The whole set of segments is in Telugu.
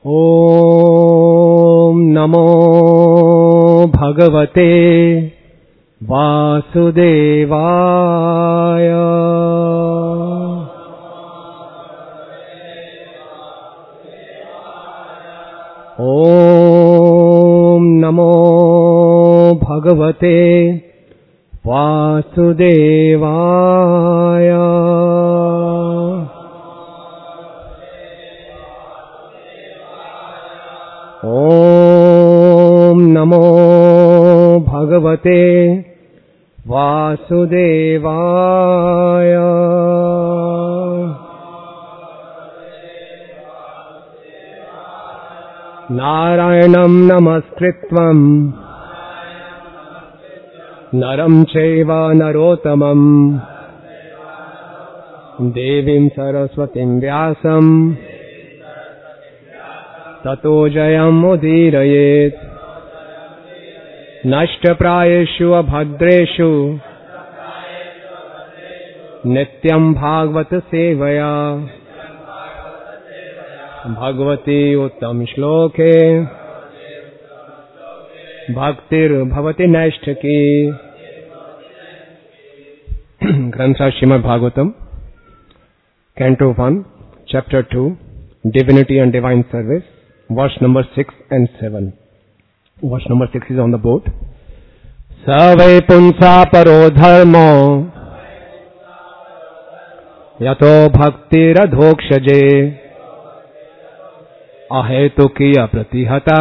ॐ नमो भगवते वासुदेवाय ॐ नमो भगवते वासुदेवाय ॐ नमो भगवते वासुदेवाय नारायणं नमस्कृत्वम् नरं चैव नरोत्तमम् देवीं सरस्वतीं व्यासम् ततो जयमुदीरयेत् नष्टप्रायेषु अभद्रेषु नित्यं भागवत सेवया भगवती उत्तम श्लोके भक्तिर्भवति नैष्ठकी ग्रंथ Shrimad Bhagavatam canto one chapter two divinity and divine service verse number 6 and 7 verse number 6 is on the board स वै पुंसा परो धर्मो यतो भक्तिरधोक्षजे अहेतुकीय प्रतिहता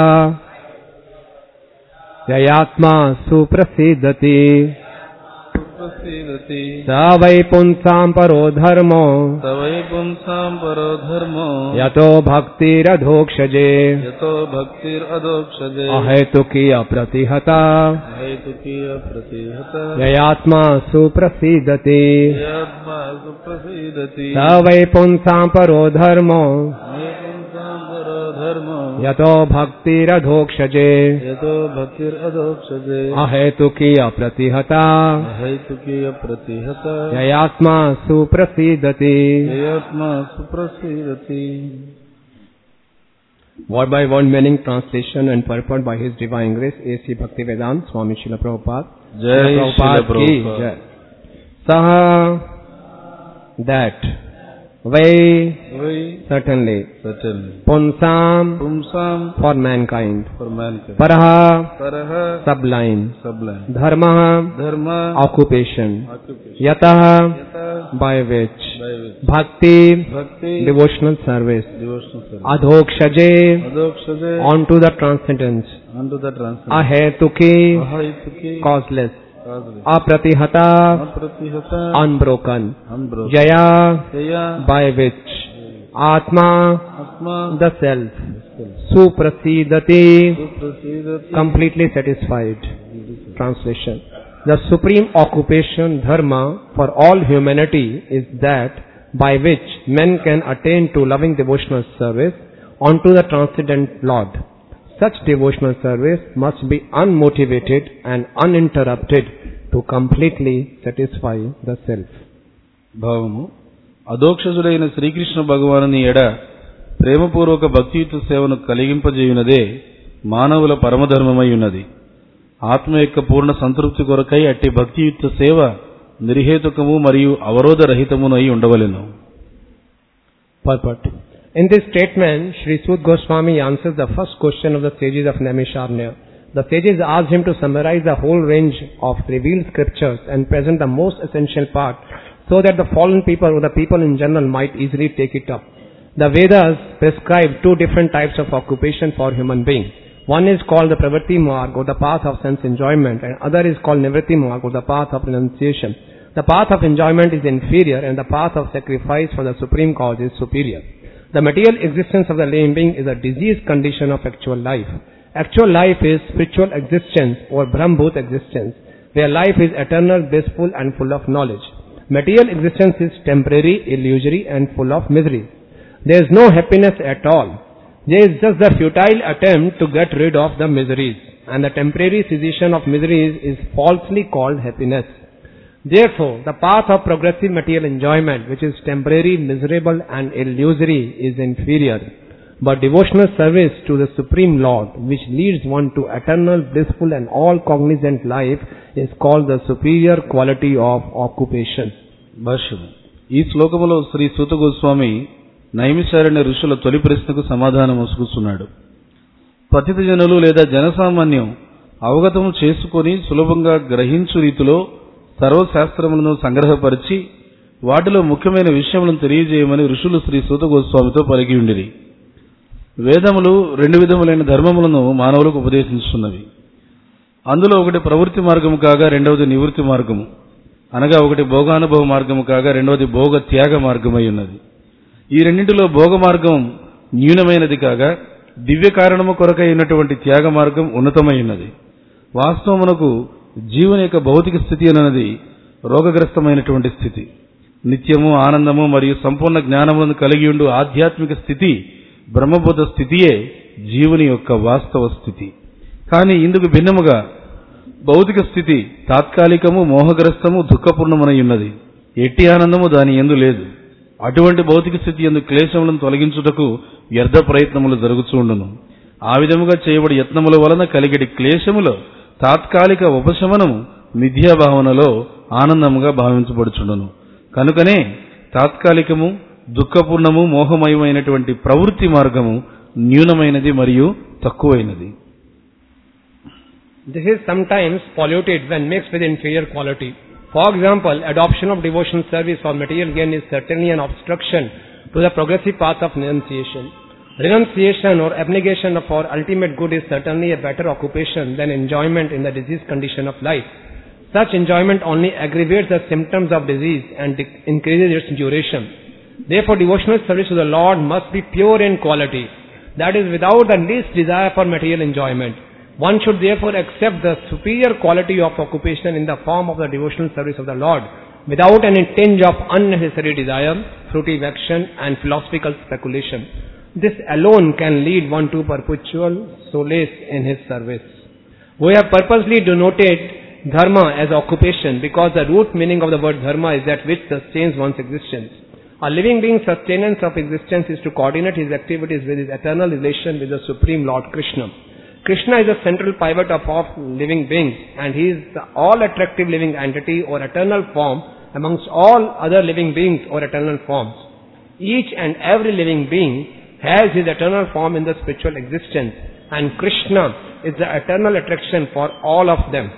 ययात्मा सुप्रसीदति प्रसीदति स वै पुंसां परो धर्मो स वै पुंसां परो धर्मो यतो भक्तिरधोक्षजे यतो भक्तिरधोक्षजे अहेतुकीय प्रतिहता हेतुकीय प्रतिहत ययात्मा सुप्रसीदति यद्मा सुप्रसीदति स वै पुंसां परो धर्मो वै पुंसां परो धर्मो यतो भक्तिरधोक्षजे यतो भक्तिरधोक्षजे अहेतुकीय प्रतिहता हेतुकीय प्रतिहत ययात्मा सुप्रसीदति यत्मा सुप्रसीदति Word by word meaning translation and purport by His Divine Grace A.C. Bhaktivedant Swami Srila Prabhupada जय श्रील Prabhupada की प्रभुपाद जय Saha that way why certainly certainly punsam पुंसां for mankind for mankind paraha परः sublime sublime dharma धर्म occupation occupation yatah यथा by which by which bhakti bhakti devotional service devotional service adhokshaje adokshade onto the transcendence unto the transcendence ahetuki ahaituki causeless causeless apratihata apratihata unbroken unbroken jaya jaya by which atma atma the self suprasidati suprasidati completely satisfied translation the supreme occupation dharma for all humanity is that by which men can attain to loving devotional service unto the transcendent lord such devotional service must be unmotivated and uninterrupted to completely satisfy the self భావము అదోక్షజుడైన శ్రీకృష్ణ భగవానుని ఎడ ప్రేమపూర్వక భక్తియుత సేవను కలిగింపజేయునదే మానవుల పరమధర్మమై ఉన్నది ఆత్మ యొక్క పూర్ణ సంతృప్తి కొరకై అట్టి భక్తియుక్త సేవ నిర్హేతుకము మరియు అవరోధరహితమునై ఉండవలెను purport. In this statement, Sri Sud Goswami answers the first question of the sages of Naimisharanya. The sages asked him to summarize the whole range of revealed scriptures and present the most essential part so that the fallen people or the people in general might easily take it up. The Vedas prescribe two different types of occupation for human being. One is called the Pravritti Marg or the path of sense enjoyment and other is called Nivritti Marg or the path of renunciation. The path of enjoyment is inferior and the path of sacrifice for the supreme cause is superior. The material existence of the living being is a diseased condition of actual life. Actual life is spiritual existence or Brahmbhut existence, where life is eternal, blissful and full of knowledge. Material existence is temporary, illusory and full of misery. There is no happiness at all. There is just the futile attempt to get rid of the miseries, and the temporary cessation of miseries is falsely called happiness. Therefore, the path of progressive material enjoyment, which is temporary, miserable and illusory, is inferior. But devotional service to the Supreme Lord, which leads one to eternal, blissful and all-cognizant life, is called the superior quality of occupation. భాష్యము ఈ శ్లోకములో శ్రీ సూత గోస్వామి నైమిషారణ్య ఋషుల తొలి ప్రశ్నకు సమాధానం వసుకుతున్నాడు పతిత జనులు లేదా జనసామాన్యం అవగతము చేసుకొని సులభంగా గ్రహించు రీతిలో సర్వశాస్త్రములను సంగ్రహపరిచి వాటిలో ముఖ్యమైన విషయములను తెలియజేయమని ఋషులు శ్రీ సూత గోస్వామితో పలికి ఉండిరి వేదములు రెండు విధములైన ధర్మములను మానవులకు ఉపదేశించుతున్నవి అందులో ఒకటి ప్రవృత్తి మార్గము కాగా రెండవది నివృత్తి మార్గము అనగా ఒకటి భోగానుభవ మార్గము కాగా రెండవది భోగ త్యాగ మార్గమై ఉన్నది ఈ రెండింటిలో భోగ మార్గం న్యూనమైనది కాగా దివ్య కారణము కొరకై ఉన్నటువంటి త్యాగ మార్గం ఉన్నతమై ఉన్నది వాస్తవమునకు జీవుని యొక్క భౌతిక స్థితి అన్నది రోగగ్రస్తమైనటువంటి స్థితి నిత్యము ఆనందము మరియు సంపూర్ణ జ్ఞానములను కలిగి ఉండు ఆధ్యాత్మిక స్థితి బ్రహ్మబోధ స్థితియే జీవుని యొక్క వాస్తవ స్థితి కానీ ఇందుకు భిన్నముగా భౌతిక స్థితి తాత్కాలికము మోహగ్రస్తము దుఃఖపూర్ణమనై ఉన్నది ఎట్టి ఆనందము దాని ఎందు లేదు అటువంటి భౌతిక స్థితి ఎందు క్లేశములను తొలగించుటకు వ్యర్థ ప్రయత్నములు జరుగుచుండును ఆ విధముగా చేయబడి యత్నముల వలన కలిగడి క్లేశములో తాత్కాలిక ఉపశమనము మిథ్యాభావనలో ఆనందముగా భావించబడుచుండును కనుకనే తాత్కాలికము దుఃఖపూర్ణము మోహమయమైనటువంటి ప్రవృత్తి మార్గము న్యూనమైనది మరియు తక్కువైనది This is sometimes polluted when mixed with inferior quality. For example, adoption of devotional service for material gain is certainly an obstruction to the progressive path of renunciation. Renunciation or abnegation for ultimate good is certainly a better occupation than enjoyment in the diseased condition of life. Such enjoyment only aggravates the symptoms of disease and de- increases its duration. Therefore, devotional service to the Lord must be pure in quality, that is, without the least desire for material enjoyment. One should therefore accept the superior quality of occupation in the form of the devotional service of the Lord, without any tinge of unnecessary desire, fruitive action, and philosophical speculation. This alone can lead one to perpetual solace in his service. We have purposely denoted dharma as occupation because the root meaning of the word dharma is that which sustains one's existence. A living being's sustenance of existence is to coordinate his activities with his eternal relation with the Supreme Lord Krishna. Krishna is the central pivot of all living beings and he is the all attractive living entity or eternal form amongst all other living beings or eternal forms. Each and every living being has his eternal form in the spiritual existence and Krishna is the eternal attraction for all of them.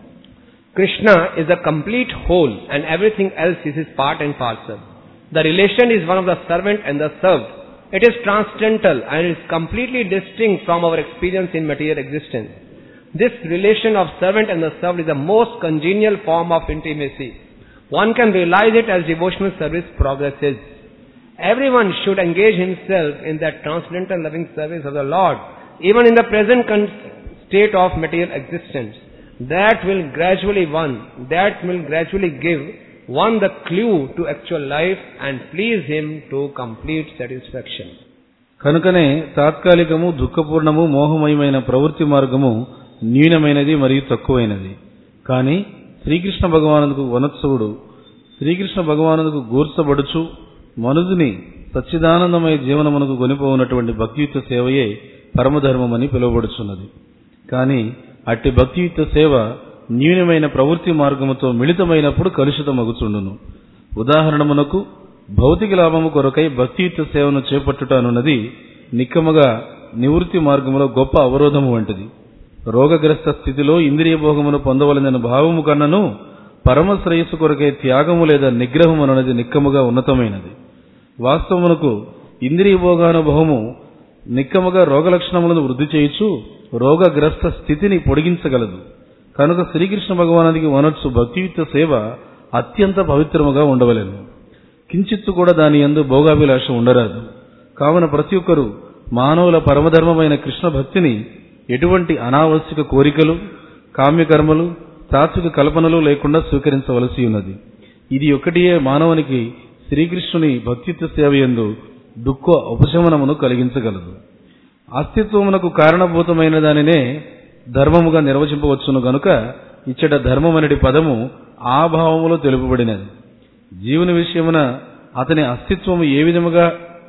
Krishna is the complete whole and everything else is his part and parcel. The relation is one of the servant and the served. It is transcendental and is completely distinct from our experience in material existence. This relation of servant and the served is the most congenial form of intimacy. One can realize it as devotional service progresses. Everyone should engage himself in that transcendental loving service of the Lord, even in the present con- state of material existence. That will gradually one, that will gradually give one the clue to actual life and please him to complete satisfaction. కనుకనే తాత్కాలికము దుఃఖపూర్ణము మోహమయమైన ప్రవృత్తి మార్గము న్యూనమైనది మరియు తక్కువైనది కానీ శ్రీకృష్ణ భగవానుకు వనత్సవుడు శ్రీకృష్ణ భగవానుకు గూర్చబడుచు మనుజుని సచ్చిదానందమయ జీవనమునకు కొనిపోవునటువంటి భక్తియుక్త సేవయే పరమధర్మమని పిలువబడుచున్నది కానీ అట్టి భక్తియుక్త సేవ న్యూనమైన ప్రవృత్తి మార్గముతో మిళితమైనప్పుడు కలుషితమగుచుండును ఉదాహరణమునకు భౌతిక లాభము కొరకై భక్తియుక్త సేవను చేపట్టుట అనున్నది నిక్కముగా నివృత్తి మార్గములో గొప్ప అవరోధము వంటిది రోగగ్రస్త స్థితిలో ఇంద్రియ భోగమును పొందవలనని భావము కన్నను పరమ శ్రేయస్సు కొరకై త్యాగము లేదా నిగ్రహం అనున్నది నిక్కముగా ఉన్నతమైనది వాస్తవమునకు ఇంద్రియ భోగానుభవము నిక్కముగా రోగలక్షణములను వృద్ధి చేయుచు రోగగ్రస్త స్థితిని పొడిగించగలదు కనుక శ్రీకృష్ణ భగవానుడికి వనొచ్చు భక్తియుక్త సేవ అత్యంత పవిత్రముగా ఉండవలెను కించిత్తు కూడా దాని యందు భోగాభిలాష ఉండరాదు కావున ప్రతి ఒక్కరూ మానవుల పరమధర్మమైన కృష్ణ భక్తిని ఎటువంటి అనావశ్యక కోరికలు కామ్యకర్మలు తాత్విక కల్పనలు లేకుండా స్వీకరించవలసి ఉన్నది ఇది ఒకటియే మానవునికి శ్రీకృష్ణుని భక్తిత్వ సేవ యందు దుఃఖ ఉపశమనమును కలిగించగలదు అస్తిత్వమునకు కారణభూతమైన దానినే ధర్మముగా నిర్వచింపవచ్చును గనుక ఇచ్చట ధర్మమనటి పదము ఆ భావములో తెలుపబడినది జీవుని విషయమున అతని అస్తిత్వము ఏ విధముగా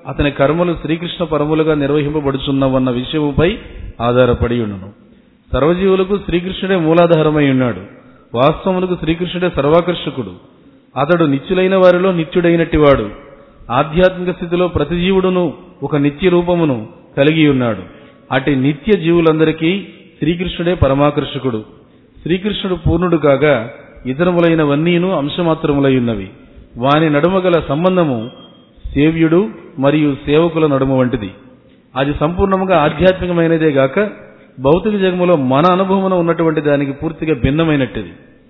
అతని కర్మలు శ్రీకృష్ణ పరములుగా నిర్వహింపబడుచున్నవన్న విషయముపై ఆధారపడి ఉండును సర్వజీవులకు శ్రీకృష్ణుడే మూలాధారమై ఉన్నాడు వాస్తవములకు శ్రీకృష్ణుడే సర్వాకర్షకుడు అతడు నిత్యులైన వారిలో నిత్యుడైనట్టివాడు ఆధ్యాత్మిక స్థితిలో ప్రతి జీవుడును ఒక నిత్య రూపమును కలిగి ఉన్నాడు అటు నిత్య జీవులందరికీ శ్రీకృష్ణుడే పరమాకర్షకుడు శ్రీకృష్ణుడు పూర్ణుడు కాగా ఇతరములైనవన్నీను అంశమాత్రములై ఉన్నవి వాని నడుమ గల సంబంధము సేవ్యుడు మరియు సేవకుల నడుమ వంటిది అది సంపూర్ణముగా ఆధ్యాత్మికమైనదే గాక భౌతిక జగములో మన అనుభవమున ఉన్నటువంటి దానికి పూర్తిగా భిన్నమైనట్టిది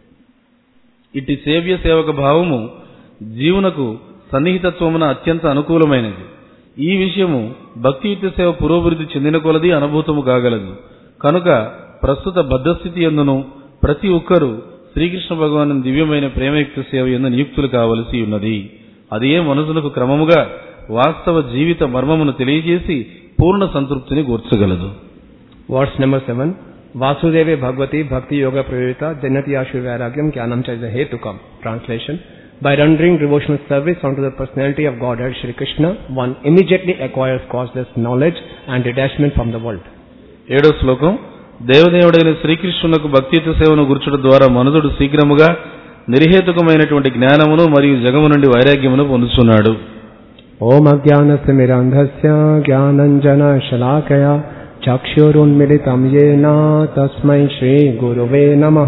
ఇట్టి సేవ్య సేవక భావము జీవునకు సన్నిహితత్వమున అత్యంత అనుకూలమైనది ఈ విషయము భక్తియుక్త సేవ పురోభివృద్ధి చెందిన కొలది అనుభూతము కాగలదు కనుక ప్రస్తుత బద్ధస్థితి ఎందును ప్రతి ఒక్కరూ శ్రీకృష్ణ భగవాను దివ్యమైన ప్రేమయుక్త సేవ ఎందు నియుక్తులు కావలసి ఉన్నది అది ఏ మనసులకు క్రమముగా వాస్తవ జీవిత మర్మమును తెలియజేసి పూర్ణ సంతృప్తిని కూర్చగలదు Verse number 7. Vasudeve Bhagavati Bhakti Yoga Prayurita Janati Ashu Vairagyam Jnanam Chaisa Hetukam. Translation. By rendering devotional service unto the personality of Godhead Shri Krishna, one immediately acquires causeless knowledge and detachment from the world. ఏడో శ్లోకం దేవదేవుడైన శ్రీకృష్ణునకు భక్తియుత సేవను గుర్చుట ద్వారా మనుదుడు శీఘ్రముగా నిర్హేతుకమైనటువంటి జ్ఞానమును మరియు జగము నుండి వైరాగ్యమును పొందుతున్నాడు ॐ अज्ञानस्तिमिरन्धस्य ज्ञानञ्जनशलाकया चक्षुरुन्मिलितं येन तस्मै श्रीगुरुवे नमः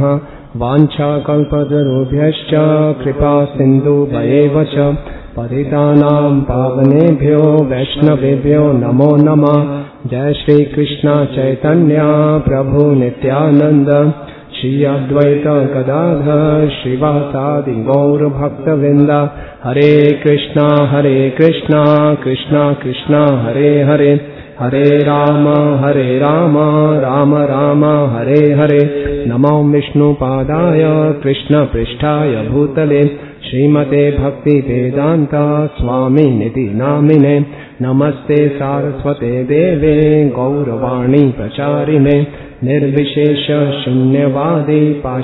वाञ्छाकल्पतरुभ्यश्च कृपा सिन्धुभयेव च पतितानां पावनेभ्यो वैष्णवेभ्यो नमो नमः जय श्रीकृष्ण चैतन्य प्रभु नित्यानन्द श्री अद्वैत गदाधर श्रीवासादि गौरभक्तवृन्द हरे कृष्णा हरे कृष्णा कृष्णा कृष्णा हरे हरे हरे राम हरे राम राम राम हरे हरे नमो विष्णुपादाय कृष्णपृष्ठाय भूतले श्रीमते भक्तिवेदान्ता स्वामिनिति नामिने नमस्ते सारस्वते देवे गौरवाणी प्रचारिणे निर्विशेष शून्यवादी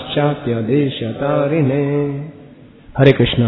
पाश्चात्यदेशतारिणे Hare Krishna.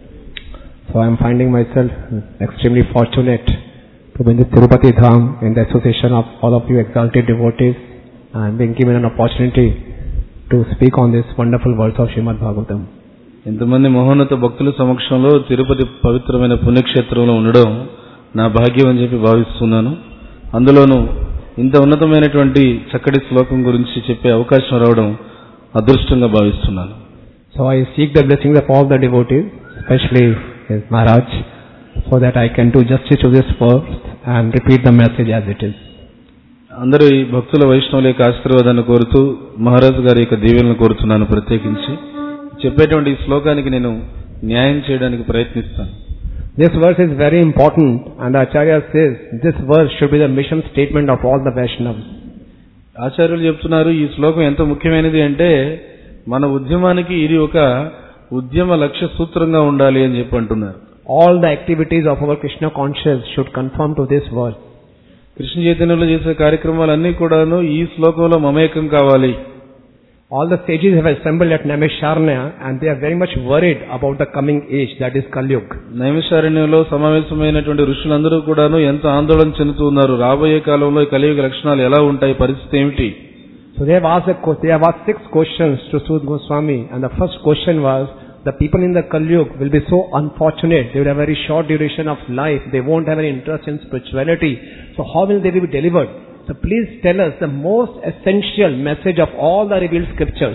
So I am finding myself extremely fortunate to be in the Tirupati Dham in the association of all of you exalted devotees and being given an opportunity to speak on this wonderful words of Srimad Bhagavatam. ఇంతమంది మహోన్నత భక్తుల సమక్షంలో తిరుపతి పవిత్రమైన పుణ్యక్షేత్రంలో ఉండడం నా భాగ్యం అని చెప్పి భావిస్తున్నాను అందులోనూ ఇంత ఉన్నతమైనటువంటి చక్కటి శ్లోకం గురించి చెప్పే అవకాశం రావడం అదృష్టంగా భావిస్తున్నాను So I seek the blessings of all the devotees, especially his Maharaj, so that I can do justice to this verse and repeat the message as it is. అందరూ ఈ భక్తుల వైష్ణవుల యొక్క ఆశీర్వాదాన్ని కోరుతూ మహారాజు గారి యొక్క దీవెనలు కోరుతున్నాను ప్రత్యేకించి చెప్పేటువంటి ఈ శ్లోకానికి నేను న్యాయం చేయడానికి ప్రయత్నిస్తాను This verse is very important and Acharya says this verse should be the mission statement of all the Vaishnavas. ఆచార్యులు చెప్తున్నారు ఈ శ్లోకం ఎంత ముఖ్యమైనది అంటే మన ఉద్యమానికి ఇది ఒక ఉద్యమ లక్ష్య సూత్రంగా ఉండాలి అని చెప్పి అంటున్నారు All the activities of our Krishna conscience should conform to this verse. Krishna చైతన్యంలో చేసే కార్యక్రమాలన్నీ కూడాను ఈ శ్లోకంలో మమేకం కావాలి All the sages have assembled at Namisharnya and they are very much worried about the coming age that is Kali Yuga. నైమిషారణ్యంలో సమావేశమైనటువంటి ఋషులందరూ కూడాను ఎంత ఆందోళన చెందుతూ ఉన్నారు రాబోయే కాలంలో ఈ కలియుగ లక్షణాలు ఎలా ఉంటాయి పరిస్థితి ఏమిటి So they have asked a, que- they have asked six questions to Sud Goswami and the first question was the people in the Kali Yuga will be so unfortunate. They will have very short duration of life. They won't have any interest in spirituality. So how will they be delivered? So please tell us the most essential message of all the revealed scriptures.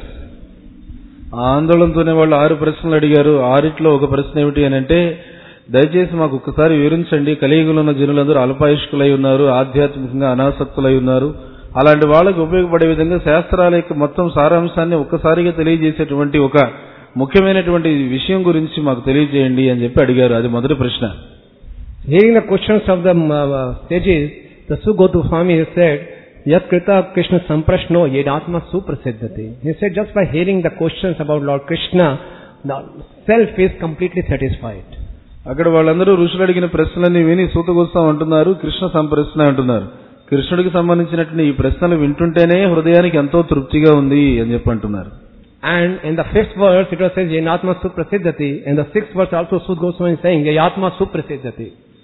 ఆ ఆందోళనతోనే వాళ్ళు ఆరు ప్రశ్నలు అడిగారు ఆరిట్లో ఒక ప్రశ్న ఏమిటి అని అంటే దయచేసి మాకు ఒక్కసారి వివరించండి కలియుగంలో ఉన్న జనులందరూ అల్పాయుష్కులై ఉన్నారు ఆధ్యాత్మికంగా అనాసక్తులై ఉన్నారు అలాంటి వాళ్ళకు ఉపయోగపడే విధంగా శాస్త్రాల యొక్క మొత్తం సారాంశాన్ని ఒక్కసారిగా తెలియజేసేటువంటి ఒక ముఖ్యమైనటువంటి విషయం గురించి మాకు తెలియజేయండి అని చెప్పి అడిగారు అది మొదటి ప్రశ్న Hearing the questions of the uh, sages, the Sugotu Swami said, Yat Krita Krishna Samprashno Yedatma Suprasiddhati. He said just by hearing the questions about Lord Krishna, the self is completely satisfied. అక్కడ వాళ్ళందరూ ఋషులు అడిగిన ప్రశ్నలన్నీ విని సూతగోత్సవం అంటున్నారు కృష్ణ సంప్రశ్న అంటున్నారు కృష్ణుడికి సంబంధించినటువంటి ఈ ప్రశ్నలు వింటుంటేనే హృదయానికి ఎంతో తృప్తిగా ఉంది అని చెప్పి అంటున్నారు And in the fifth verse it was says Yenatma Suprasiddhati. In the sixth verse also Sud Goswami is saying Yatma Suprasiddhati.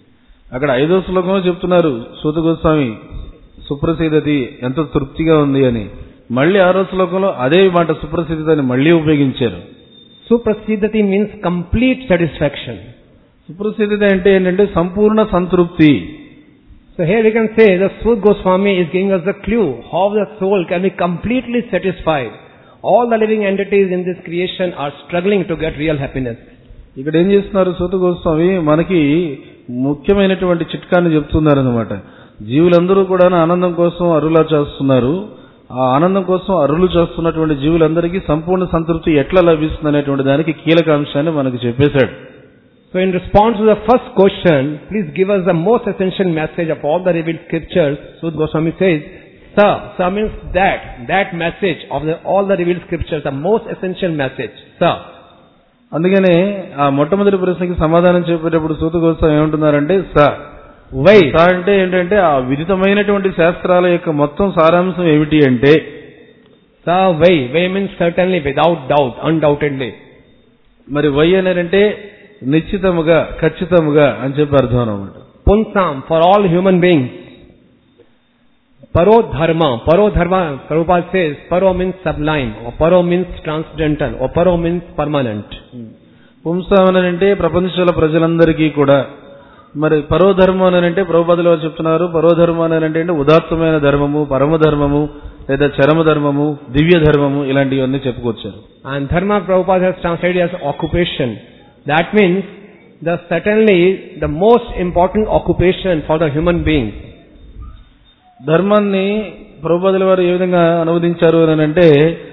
అక్కడ ఐదో శ్లోకంలో చెప్తున్నారు సూత గోస్వామి సుప్రసిద్ధతి ఎంత తృప్తిగా ఉంది అని మళ్ళీ ఆరో శ్లోకంలో అదే మాట సుప్రసిద్ధతని మళ్ళీ ఉపయోగించారు Suprasiddhati means complete satisfaction. సుప్రసిద్ధత అంటే ఏంటంటే సంపూర్ణ సంతృప్తి So here we can say the Sud Goswami is giving us the clue how the soul can be completely satisfied. All the living entities in this creation are struggling to get real happiness. ఇక్కడ ఏం చేస్తున్నారు సూత గోస్వామి మనకి ముఖ్యమైనటువంటి చిట్కాన్ని చెప్తున్నారు అనమాట జీవులందరూ కూడా ఆనందం కోసం అరులా చేస్తున్నారు ఆ ఆనందం కోసం అరులు చేస్తున్నటువంటి జీవులందరికీ సంపూర్ణ సంతృప్తి ఎట్లా లభిస్తుంది అనేటువంటి దానికి కీలక అంశాన్ని మనకు చెప్పేశాడు So in response to the first question, please give us the most essential message of all the revealed scriptures. Sud Goswami says, Sir, Sir means that, that message of the, all the revealed scriptures, the most essential message. Sir. అందుకనే ఆ మొట్టమొదటి ప్రశ్నకి సమాధానం చెప్పేటప్పుడు సూత గోస్వామి ఏమంటున్నారంటే స Why? స అంటే ఏంటంటే ఆ విదితమైనటువంటి శాస్త్రాల యొక్క మొత్తం సారాంశం ఏమిటి అంటే Sir, why? Why means certainly, without doubt, undoubtedly. మరి వై అనేదంటే నిశ్చితముగా ఖచ్చితముగా అని చెప్పి అర్థం అనమాట Punsam, for all human beings. Paro dharma, paro dharma, Prabhupada says, paro means sublime, or paro means transcendental, or paro means permanent. పుంసాం అంటే ప్రపంచంలో ప్రజలందరికీ కూడా మరి పరోధర్మం అని అంటే ప్రభుపదులు వారు చెప్తున్నారు పరోధర్మం అని అంటే ఏంటి? ఉదాత్తమైన ధర్మము పరమ ధర్మము లేదా చరమ ధర్మము దివ్య ధర్మము ఇలాంటివన్నీ చెప్పుకొచ్చారు And dharma Prabhupada has translated as occupation. That means the certainly the most important occupation for the human beings. ధర్మాన్ని ప్రభుపదుల వారు ఏ విధంగా అనువదించారు అని అంటే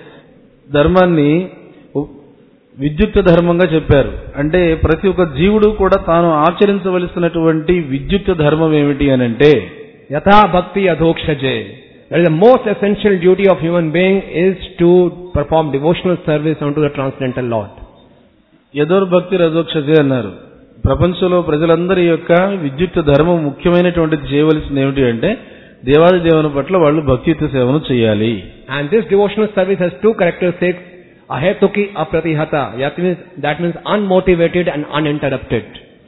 ధర్మాన్ని ఉ- విద్యుక్త ధర్మంగా చెప్పారు అంటే ప్రతి ఒక్క జీవుడు కూడా తాను ఆచరించవలసినటువంటి విద్యుక్త ధర్మం ఏమిటి అని అంటే Yatha bhakti adhokshaje. That is the most essential duty of human being is to perform devotional service unto the transcendental Lord. యథోర్భక్తి రజోక్షజే అన్నారు ప్రపంచంలో ప్రజలందరి యొక్క విద్యుక్త ధర్మం ముఖ్యమైనటువంటిది చేయవలసింది ఏమిటి అంటే దేవాది దేవుని పట్ల వాళ్ళు భక్తియుక్త సేవను చేయాలి And this devotional service has two characteristics. Ahetuki apratihata. That means, that means unmotivated and uninterrupted.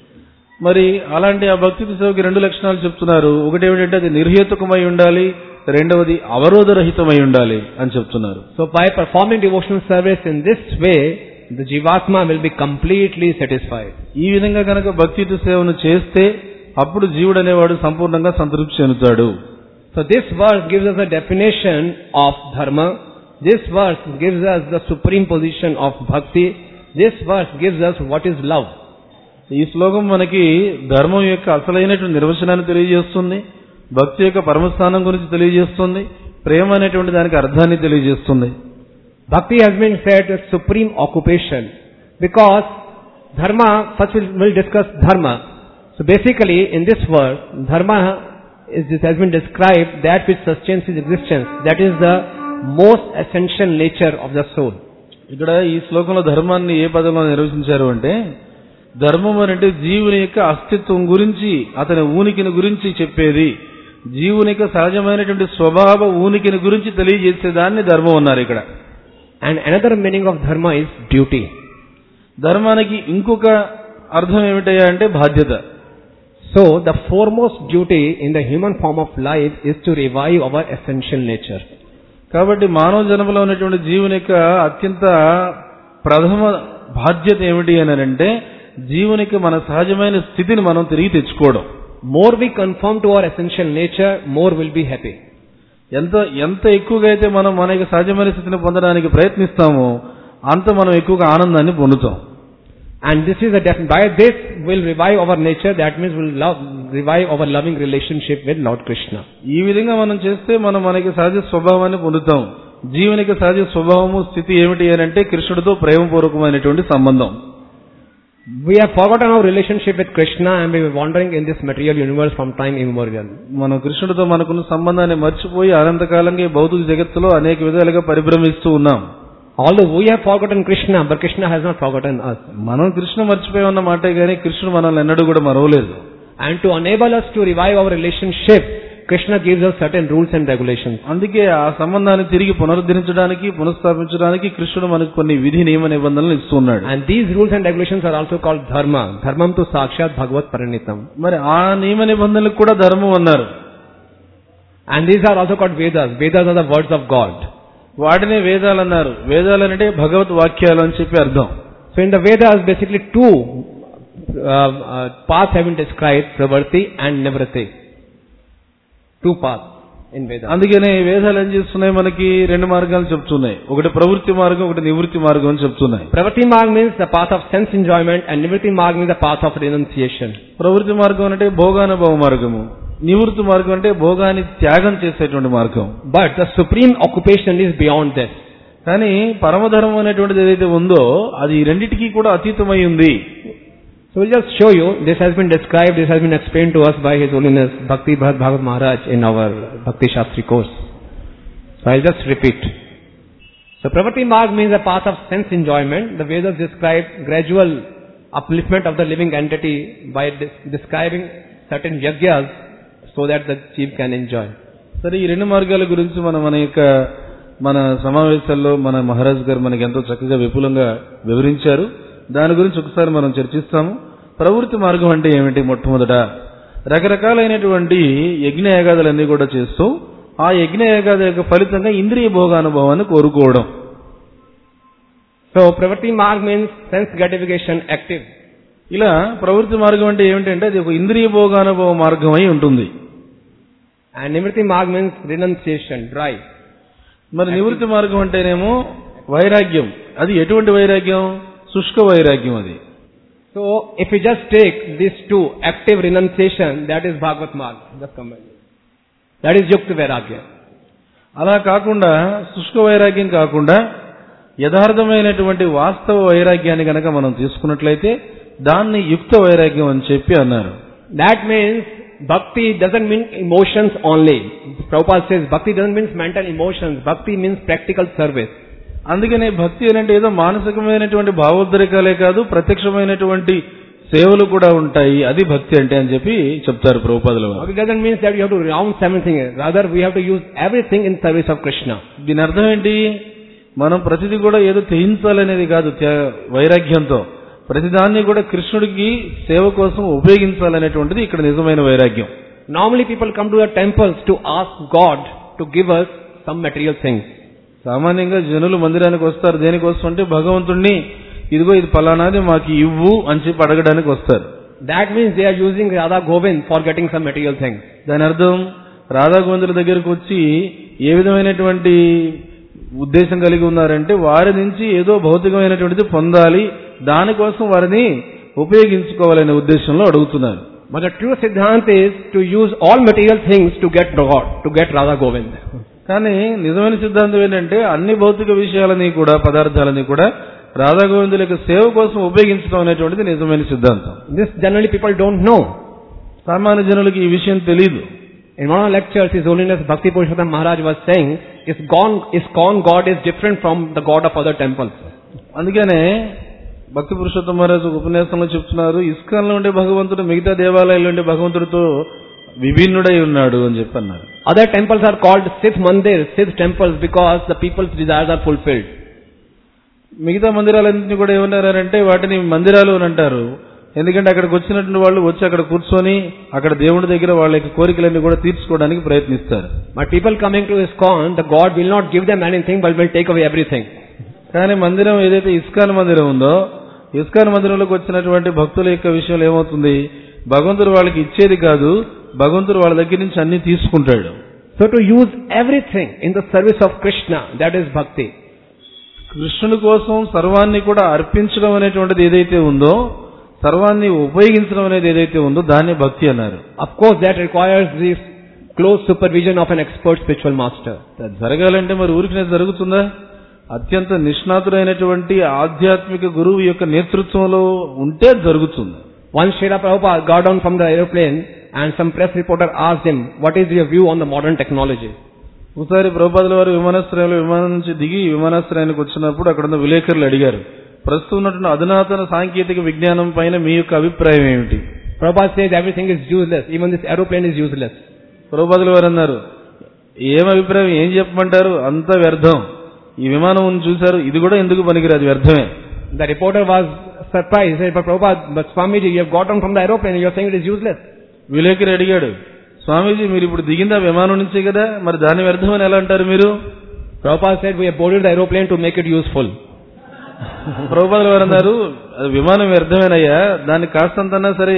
మరి అలాంటి ఆ భక్తి సేవకి రెండు లక్షణాలు చెప్తున్నారు ఒకటి ఏమిటంటే అది నిర్హేతుకమై ఉండాలి రెండవది అవరోధరహితమై ఉండాలి అని చెప్తున్నారు So by performing devotional service in this way, the Jivatma will be completely satisfied. ఈ విధంగా కనుక భక్తియుక్త సేవను చేస్తే అప్పుడు జీవుడు అనేవాడు సంపూర్ణంగా సంతృప్తి చెందుతాడు So this verse gives us a definition of dharma. This verse gives us the supreme position of bhakti. This verse gives us what is love. ఈ శ్లోకం మనకి ధర్మం యొక్క అసలైనటువంటి నిర్వచనాన్ని తెలియజేస్తుంది భక్తి యొక్క పరమస్థానం గురించి తెలియజేస్తుంది ప్రేమ అనేటువంటి దానికి అర్థాన్ని తెలియజేస్తుంది Bhakti has been said as supreme occupation because dharma, first we'll, we'll discuss dharma. So basically in this verse, dharma is, this has been described that which sustains his existence. That is the most essential nature of the soul. ఇక్కడ ఈ శ్లోకంలో ధర్మాన్ని ఏ పదంలో నిర్వచించారు అంటే ధర్మం అని అంటే జీవుని యొక్క అస్తిత్వం గురించి అతని ఊనికిని గురించి చెప్పేది జీవుని యొక్క సహజమైనటువంటి స్వభావ ఊనికిని గురించి తెలియజేసేదాన్ని ధర్మం అన్నారు ఇక్కడ And another meaning of dharma is duty. ధర్మానికి ఇంకొక అర్థం ఏమిటయ్యా అంటే బాధ్యత So the foremost duty in the human form of life is to revive our essential nature. కాబట్టి మానవ జన్మలో ఉన్నటువంటి జీవుని యొక్క అత్యంత ప్రథమ బాధ్యత ఏమిటి అని అంటే జీవునికి మన సహజమైన స్థితిని మనం తిరిగి తెచ్చుకోవడం More we conform to our essential nature, more we'll be happy. ఎంత ఎంత ఎక్కువగా అయితే మనం మన యొక్క సహజమైన స్థితిని పొందడానికి ప్రయత్నిస్తామో అంత మనం ఎక్కువగా ఆనందాన్ని పొందుతాం And this is a def- by this we'll revive our nature, that means we'll love, revive our loving relationship with Lord Krishna. ఈ విధంగా మనం చేస్తే మనం మనకి సహజ స్వభావాన్ని పొందుతాం జీవునికి సహజ స్వభావము స్థితి ఏమిటి అని అంటే కృష్ణుడితో ప్రేమపూర్వకమైనటువంటి సంబంధం We have forgotten our relationship with Krishna and we were wandering in this material universe from time immemorial. మనం కృష్ణుడితో మనకున్న సంబంధాన్ని మర్చిపోయి అనంతకాలంగా ఈ భౌతిక జగత్తులో అనేక విధాలుగా పరిభ్రమిస్తూ ఉన్నాం Although we have forgotten Krishna, but Krishna has not forgotten us. మనం కృష్ణ మర్చిపోయి ఉన్న మాటే కానీ కృష్ణుడు మనల్ని ఎన్నడూ కూడా మరవలేదు And to enable us to revive our relationship, Krishna gives us certain rules and regulations. అందుకే ఆ సంబంధాన్ని తిరిగి పునరుద్ధరించడానికి పునఃస్థాపించడానికి కృష్ణుడు మనకు కొన్ని విధి నియమ నిబంధనలు ఇస్తున్నాడు And these rules and regulations are also called dharma. Dharmam to sakshat bhagavat paranitam. మరి ఆ నియమ నిబంధనలకు కూడా ధర్మం అన్నారు And these are also called Vedas. Vedas are the words of God. వాటినే వేదాలు అన్నారు వేదాలు అంటే భగవత్ వాక్యాలు అని చెప్పి అర్థం So in the Vedas, basically two uh, uh, paths have been described, pravarti and nivrati. Two paths in Vedas. అందుకనే ఈ వేదాలు ఏం చేస్తున్నాయి మనకి రెండు మార్గాలు చెప్తున్నాయి ఒకటి ప్రవృత్తి మార్గం ఒకటి నివృత్తి మార్గం అని చెప్తున్నాయి Pravati marg means the path of sense enjoyment and nivriti marg means the path of renunciation. ప్రవృత్తి మార్గం అంటే భోగానుభవ మార్గము నివృత్తి మార్గం అంటే భోగాన్ని త్యాగం చేసేటువంటి మార్గం But the supreme occupation is beyond this. కానీ పరమధర్మం అనేటువంటిది ఏదైతే ఉందో అది ఈ రెండిటికి కూడా అతీతమై ఉంది So we'll just show you, this has been described, this has been explained to us by His Holiness Bhakti Bharat Bhagavat Maharaj in our Bhakti Shastri course. So I'll just repeat. So Pravati Marg means a path of sense enjoyment. The Vedas describe gradual upliftment of the living entity by des- describing certain yagyas so that the chief can enjoy. సరే ఈ రెండు మార్గాల గురించి మనం మన యొక్క మన సమావేశాల్లో మన మహారాజ్ గారు మనకి ఎంతో చక్కగా విపులంగా వివరించారు దాని గురించి ఒకసారి మనం చర్చిస్తాము ప్రవృత్తి మార్గం అంటే ఏమిటి మొట్టమొదట రకరకాలైనటువంటి యజ్ఞ యాగాదులన్నీ కూడా చేస్తూ ఆ యజ్ఞ యాగాది యొక్క ఫలితంగా ఇంద్రియ భోగానుభవాన్ని కోరుకోవడం So Pravati Marg means sense gratification active. ఇలా ప్రవృత్తి మార్గం అంటే ఏమిటంటే అది ఒక ఇంద్రియ భోగానుభవ మార్గం అయి ఉంటుంది And Nivriti Marg means renunciation, dry. మరి నివృత్తి మార్గం అంటేనేమో వైరాగ్యం అది ఎటువంటి వైరాగ్యం శుష్క వైరాగ్యం అది So, if we just take these two, active renunciation, that is Bhagavat Marg. Just combine it. That is Yukta Vairagya. అలా కాకుండా శుష్క వైరాగ్యం కాకుండా యథార్థమైనటువంటి వాస్తవ వైరాగ్యాన్ని గనక మనం తీసుకున్నట్లయితే దాన్ని యుక్త వైరాగ్యం అని చెప్పి అన్నారు That means Bhakti doesn't mean emotions only. Prabhupada says Bhakti doesn't mean mental emotions. Bhakti means practical service. అందుకనే భక్తి అని అంటే ఏదో మానసికమైనటువంటి భావోద్రేకాలే కాదు ప్రత్యక్షమైనటువంటి సేవలు కూడా ఉంటాయి అది భక్తి అంటే అని చెప్పి చెప్తారు ప్రభుపాదుల వారు Bhakti doesn't mean that you have to renounce everything. Rather, we have to use everything in service of Krishna. దీని అర్థం ఏంటి మనం ప్రతిదీ కూడా ఏదో త్యజించాలనేది కాదు త్యా- వైరాగ్యంతో ప్రతిదాన్ని కూడా కృష్ణుడికి సేవ కోసం ఉపయోగించాలనేటువంటిది ఇక్కడ నిజమైన వైరాగ్యం Normally people come to the temples to ask God to give us some material things. సామాన్యంగా జనులు మందిరానికి వస్తారు దేనికోసం అంటే భగవంతుణ్ణి ఇదిగో ఇది పలానాది మాకు ఇవ్వు అని చెప్పి అడగడానికి వస్తారు That means they are using Radha Govind for getting some material things. దాని అర్థం రాధాగోవిందుల దగ్గరకు వచ్చి ఏ విధమైనటువంటి ఉద్దేశం కలిగి ఉన్నారంటే వారి నుంచి ఏదో భౌతికమైనటువంటిది పొందాలి దానికోసం వారిని ఉపయోగించుకోవాలనే ఉద్దేశంలో అడుగుతున్నారు But the true Siddhanta is to use all material things to get God, to get Radha Govind. కానీ నిజమైన సిద్ధాంతం ఏంటంటే అన్ని భౌతిక విషయాలని కూడా పదార్థాలని కూడా రాధాగోవిందుల యొక్క సేవ కోసం ఉపయోగించడం అనేటువంటిది నిజమైన సిద్ధాంతం This generally people don't know. సామాన్య జనులకు ఈ విషయం తెలియదు In one of the lectures, His Holiness Bhakti Purushottam Maharaj was saying, ISKCON, ISKCON God is different from the God of other temples. అందుకనే భక్తి పురుషోత్తమ మహారాజు ఒక ఉపన్యాసంలో చెప్తున్నారు ఇస్కాన్లో ఉండే భగవంతుడు మిగతా దేవాలయాల్లో ఉండే భగవంతుడితో విభిన్నుడై ఉన్నాడు అని చెప్పి అన్నారు Other temples are called Siddh Mandir, Siddh temples because the people's desires are fulfilled. మిగతా మందిరాలన్నింటినీ కూడా ఏమన్నారంటే వాటిని మందిరాలు అని అంటారు ఎందుకంటే అక్కడికి వచ్చినటువంటి వాళ్ళు వచ్చి అక్కడ కూర్చొని అక్కడ దేవుడి దగ్గర వాళ్ళ యొక్క కోరికలన్నీ కూడా తీర్చుకోవడానికి ప్రయత్నిస్తారు But people coming to ISKCON, the God will not give them anything but will take away everything. కానీ మందిరం ఏదైతే ఇస్కాన్ మందిరం ఉందో ఇస్కాన్ మందిరంలోకి వచ్చినటువంటి భక్తుల యొక్క విషయంలో ఏమవుతుంది భగవంతుడు వాళ్ళకి ఇచ్చేది కాదు భగవంతుడు వాళ్ళ దగ్గర నుంచి అన్ని తీసుకుంటాడు So to use everything in the service of Krishna, that is bhakti. కృష్ణుని కోసం సర్వాన్ని కూడా అర్పించడం అనేటువంటిది ఏదైతే ఉందో సర్వాన్ని ఉపయోగించడం అనేది ఏదైతే ఉందో దాన్ని భక్తి అన్నారు Of course, that requires the close supervision of an expert spiritual master. అది జరగాలంటే మరి ఊరికినే జరుగుతుందా అత్యంత నిష్ణాతుడైనటువంటి ఆధ్యాత్మిక గురువు యొక్క నేతృత్వంలో ఉంటే జరుగుతుంది Once Srila Prabhupada got down from the aeroplane and some press reporter asked him, what is your view on the modern technology? ఒకసారి ప్రభుపాదుల వారు విమానాశ్రయంలో విమానం నుంచి దిగి విమానాశ్రయానికి వచ్చినప్పుడు అక్కడ ఉన్న విలేకరులు అడిగారు ప్రస్తుతం ఉన్నటువంటి అధునాతన సాంకేతిక విజ్ఞానం పైన మీ యొక్క అభిప్రాయం ఏమిటి Prabhupada says everything is useless, even this aeroplane is useless. ప్రభుపాదులు వారు అన్నారు ఏం అభిప్రాయం ఏం చెప్పమంటారు అంత వ్యర్థం ఈ విమానం ఉంది చూశారు ఇది కూడా ఎందుకు పనికిరాదు వ్యర్థమే The reporter was surprised. He said, but Prabhupada, but Swamiji, you have gotten from the aeroplane and you are saying it is useless. విలేకరి అడిగాడు స్వామీజీ మీరు ఇప్పుడు దిగింది ఆ విమానం నుంచే కదా మరి దాని వ్యర్థం అని ఎలా అంటారు మీరు Prabhupada said, we have boarded the aeroplane to make it useful. ప్రభుపాదులు వారు అన్నారు అది విమానం వ్యర్థమేనయ్యా దాన్ని కాస్తంతన్నా సరే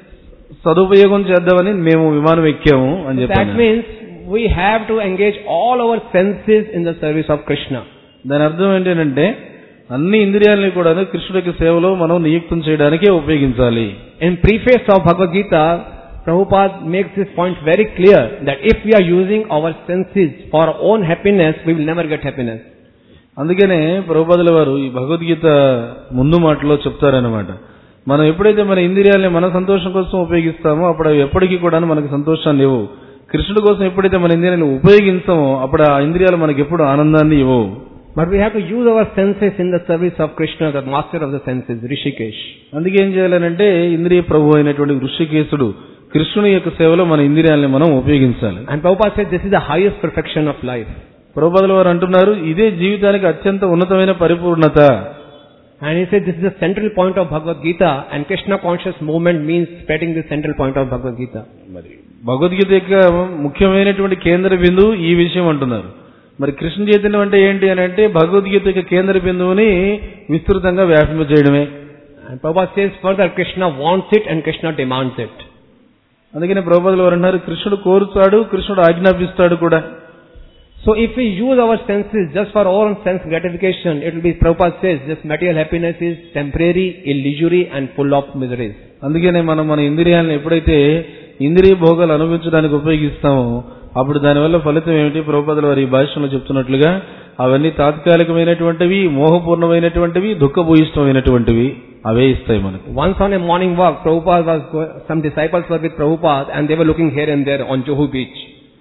సదుపయోగం చేద్దామని మేము విమానం ఎక్కాము అని That చెప్పాను means we have to engage all our senses in the service of Krishna. దాని అర్థం ఏంటంటే అన్ని ఇంద్రియాలని కూడా కృష్ణుడికి సేవలో మనం నియుక్తం చేయడానికే ఉపయోగించాలి In preface of Bhagavad Gita, Prabhupada makes this point very clear that if we are using our senses for our own happiness, we will never get happiness. అందుకనే ప్రభుపాదుల వారు ఈ భగవద్గీత ముందు మాటలో చెప్తారనమాట మనం ఎప్పుడైతే మన ఇంద్రియాలని మన సంతోషం కోసం ఉపయోగిస్తామో అప్పుడు అవి ఎప్పటికీ కూడా మనకు సంతోషాన్ని ఇవ్వవు కృష్ణుడి కోసం ఎప్పుడైతే మన ఇంద్రియాలను ఉపయోగించామో అప్పుడు ఆ ఇంద్రియాలు మనకి ఎప్పుడు ఆనందాన్ని ఇవ్వవు But we have to use our senses in the service of Krishna, the master of the senses, Rishikesh. అందుకే ఏం చేయాలనంటే ఇంద్రియ ప్రభు అయినటువంటి ఋషికేశుడు కృష్ణుని యొక్క సేవలో మన ఇంద్రియాలని మనం ఉపయోగించాలి And Prabhupada said this is the highest perfection of life. ప్రభుపాదుల వారు అంటున్నారు ఇదే జీవితానికి అత్యంత ఉన్నతమైన పరిపూర్ణత And he said this is the central point of Bhagavad Gita and Krishna conscious movement means spreading the central point of Bhagavad Gita. మరి భగవద్గీత యొక్క ముఖ్యమైనటువంటి కేంద్ర బిందువు ఈ విషయం అంటున్నారు మరి కృష్ణ చైతన్యం అంటే ఏంటి అని అంటే భగవద్గీత యొక్క కేంద్ర బిందువుని విస్తృతంగా వ్యాపింపజేయడమే And Prabhupada says further Krishna wants it and Krishna demands it. అందుకనే ప్రభుపాదులు వారు అన్నారు కృష్ణుడు కోరుతాడు కృష్ణుడు ఆజ్ఞాపిస్తాడు కూడా So if we use our senses just for our own sense gratification, it will be, Prabhupada says, this material happiness is temporary, illusory and full of miseries. అందుకనే మనం మన ఇంద్రియాలను ఎప్పుడైతే ఇంద్రియ భోగాలు అనుభవించడానికి ఉపయోగిస్తామో అప్పుడు దానివల్ల ఫలితం ఏమిటి ప్రభుపాదులు వారి ఈ భాషలో చెప్తున్నట్లుగా అవన్నీ తాత్కాలికమైనటువంటివి మోహపూర్ణమైనటువంటివి దుఃఖభూయిష్టమైనటువంటివి అవే ఇస్తాయి మనకు Once on a morning walk, Prabhupada was, go- some disciples were with Prabhupada and they were looking here and there on Juhu beach.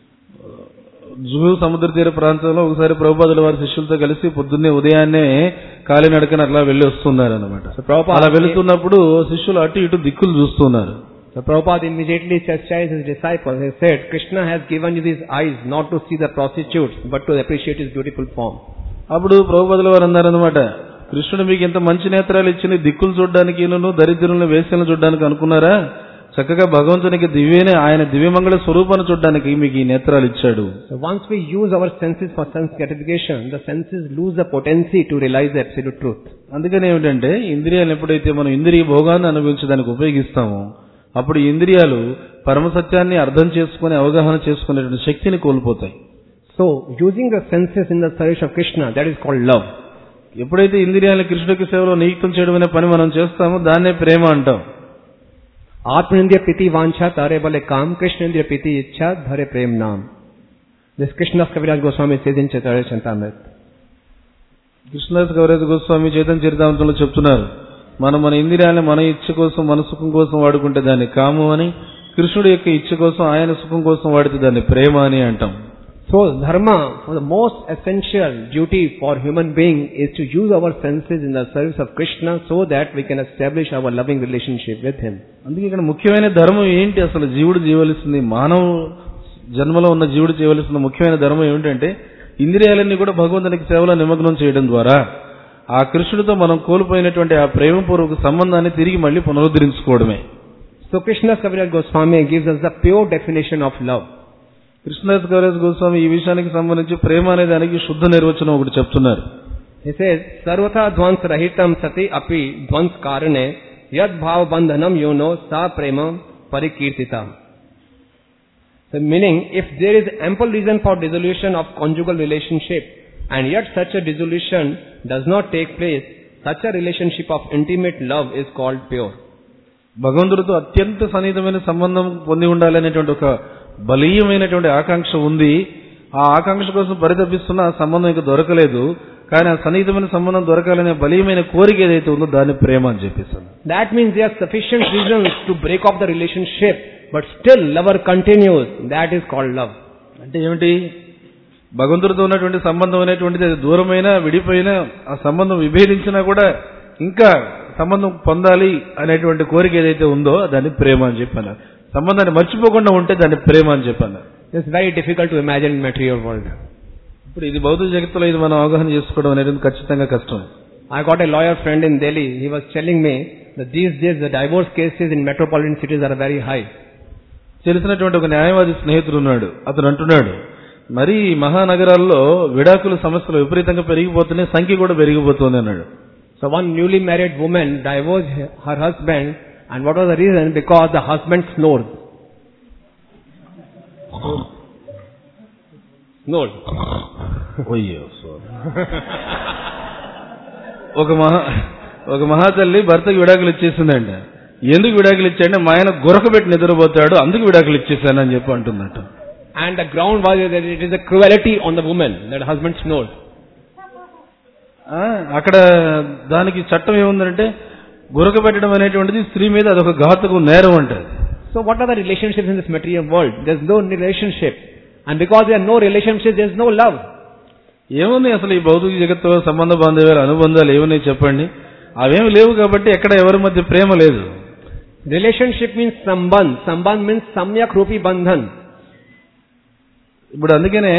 Juhu సముద్ర తీర ప్రాంతంలో ఒకసారి ప్రభుపాదుల వారి శిష్యులతో కలిసి పొద్దున్నే ఉదయాన్నే కాలినడకన అట్లా వెళ్ళి వస్తున్నారు అనమాట So Prabhupada, అలా వెళుతున్నప్పుడు శిష్యులు అటు ఇటు దిక్కులు చూస్తున్నారు so Prabhupada immediately chastised his disciples. He said, Krishna has given you these eyes not to see the prostitutes, but to appreciate his beautiful form. అప్పుడు ప్రభుపదుల వారు అన్నారనమాట కృష్ణుడు మీకు ఇంత మంచి నేత్రాలు ఇచ్చింది దిక్కులు చూడడానికి దరిద్రులను వేసలను చూడడానికి అనుకున్నారా చక్కగా భగవంతునికి దివ్యనే ఆయన దివ్యమంగళ స్వరూపాన్ని చూడడానికి మీకు ఈ నేత్రాలు ఇచ్చాడు So once we use our senses for sense gratification, the senses lose the potency to realize the absolute truth. అందుకని ఏమిటంటే ఇంద్రియాలు ఎప్పుడైతే మనం ఇంద్రియ భోగాన్ని అనుభవించడానికి ఉపయోగిస్తామో అప్పుడు ఈ ఇంద్రియాలు పరమ సత్యాన్ని అర్థం చేసుకుని అవగాహన చేసుకునేటువంటి శక్తిని కోల్పోతాయి So using the senses in the service of Krishna, that is called love. ఎప్పుడైతే ఇంద్రియాలను కృష్ణుడికి సేవలో నియుక్తం చేయడం అనే పని మనం చేస్తామో దాన్నే ప్రేమ అంటాం Atmanindriya piti vancha tare bale kam, Krishnendriya piti ichha dhare prem naam. This Krishna Kaviraj Goswami says in Chaitanya Chantamrit. Krishnadas Kaviraj Goswami Chaitanya చరితాంతంలో చెప్తున్నారు మనం మన ఇంద్రియాలను మన ఇచ్చ కోసం మన సుఖం కోసం వాడుకుంటే దాన్ని కాము అని కృష్ణుడి యొక్క ఇచ్చ కోసం ఆయన సుఖం కోసం వాడితే దాన్ని ప్రేమ అని అంటాం So dharma, for the most essential duty for human being is to use our senses in the service of Krishna so that we can establish our loving relationship with Him. అందుకే ఇక్కడ ముఖ్యమైన ధర్మం ఏంటి అసలు జీవుడు చేయవలసింది మానవ జన్మలో ఉన్న జీవుడు చేయవలసిన ముఖ్యమైన ధర్మం ఏమిటంటే ఇంద్రియాలన్నీ కూడా భగవంతునికి సేవలో నిమగ్నం చేయడం ద్వారా ఆ కృష్ణుడితో మనం కోల్పోయినటువంటి ఆ ప్రేమపూర్వక సంబంధాన్ని తిరిగి మళ్ళీ పునరుద్ధరించుకోవడమే So Krishna Kaviraj Goswami gives us the pure definition of love. Krishnadas Kaviraj Goswami ఈ విషయానికి సంబంధించి ప్రేమ అనే దానికి శుద్ధ నిర్వచనం ఒకటి చెప్తున్నారు He says, Sarvata dvans rahitam sati api dvans karane yad bhav bandhanam yono sa prema parikirtita. So meaning, if there is ample reason for dissolution of conjugal relationship and yet such a dissolution does not take place, such a relationship of intimate love is called pure. భగవంతుడితో అత్యంత సన్నిహితమైన సంబంధం పొంది ఉండాలనేటువంటి ఒక బలీయమైనటువంటి ఆకాంక్ష ఉంది ఆ ఆకాంక్ష కోసం పరితపిస్తున్న ఆ సంబంధం ఇంకా దొరకలేదు కానీ ఆ సన్నిహితమైన సంబంధం దొరకాలనే బలీయమైన కోరిక ఏదైతే ఉందో దాన్ని ప్రేమ అని చెప్పేసాను That means there are sufficient reasons to break off the relationship, but still lover continues. That is called love. అంటే ఏమిటి భగవంతుడితో ఉన్నటువంటి సంబంధం అనేటువంటిది అది దూరమైనా విడిపోయినా ఆ సంబంధం విభేదించినా కూడా ఇంకా సంబంధం పొందాలి అనేటువంటి కోరిక ఏదైతే ఉందో దాన్ని ప్రేమ అని చెప్పాను సంబంధాన్ని మర్చిపోకుండా ఉంటే దాన్ని ప్రేమ అని చెప్పాను It's very difficult to imagine in material world. ఇప్పుడు ఇది భౌతిక జగత్తులో ఇది మనం అవగాహన చేసుకోవడం అనేది ఖచ్చితంగా కష్టం I got a lawyer friend in Delhi. He was telling me that these days the divorce cases in metropolitan cities are very high. తెలిసినటువంటి ఒక న్యాయవాది స్నేహితుడు ఉన్నాడు అతను అంటున్నాడు మరి ఈ మహానగరాల్లో విడాకుల సమస్యలు విపరీతంగా పెరిగిపోతున్నాయి సంఖ్య కూడా పెరిగిపోతుంది అన్నాడు So one newly married woman divorced her husband and what was the reason? Because the husband snored. Snored. అయ్యో ఒక మహా ఒక మహాతల్లి భర్తకి విడాకులు ఇచ్చేసిందంట ఎందుకు విడాకులు ఇచ్చాడంటే మా ఆయన గురకబెట్టి నిద్రపోతాడు అందుకు విడాకులు ఇచ్చేసాను అని చెప్పి అంటుందట And the ground was that it is a cruelty on the woman that husband snored. ఆ, అక్కడ దానికి చట్టం ఏముందంటే గురకబెట్టడం అనేటువంటిది స్త్రీ మీద అదొక ఘాతుకు నేరం అంటది So what are the relationships in this material world? There's no relationship. And because there are no relationships, there's no love. ఏముంది అసలు ఈ భౌతిక జగత్తు సంబంధ బాంధవ్యాలు అనుబంధాలు ఏమున్నాయి చెప్పండి అవేమి లేవు కాబట్టి ఎక్కడ ఎవరి మధ్య ప్రేమ లేదు Relationship means sambandh. Sambandh means samyak rupi bandhan. ఇప్పుడు అందుకనే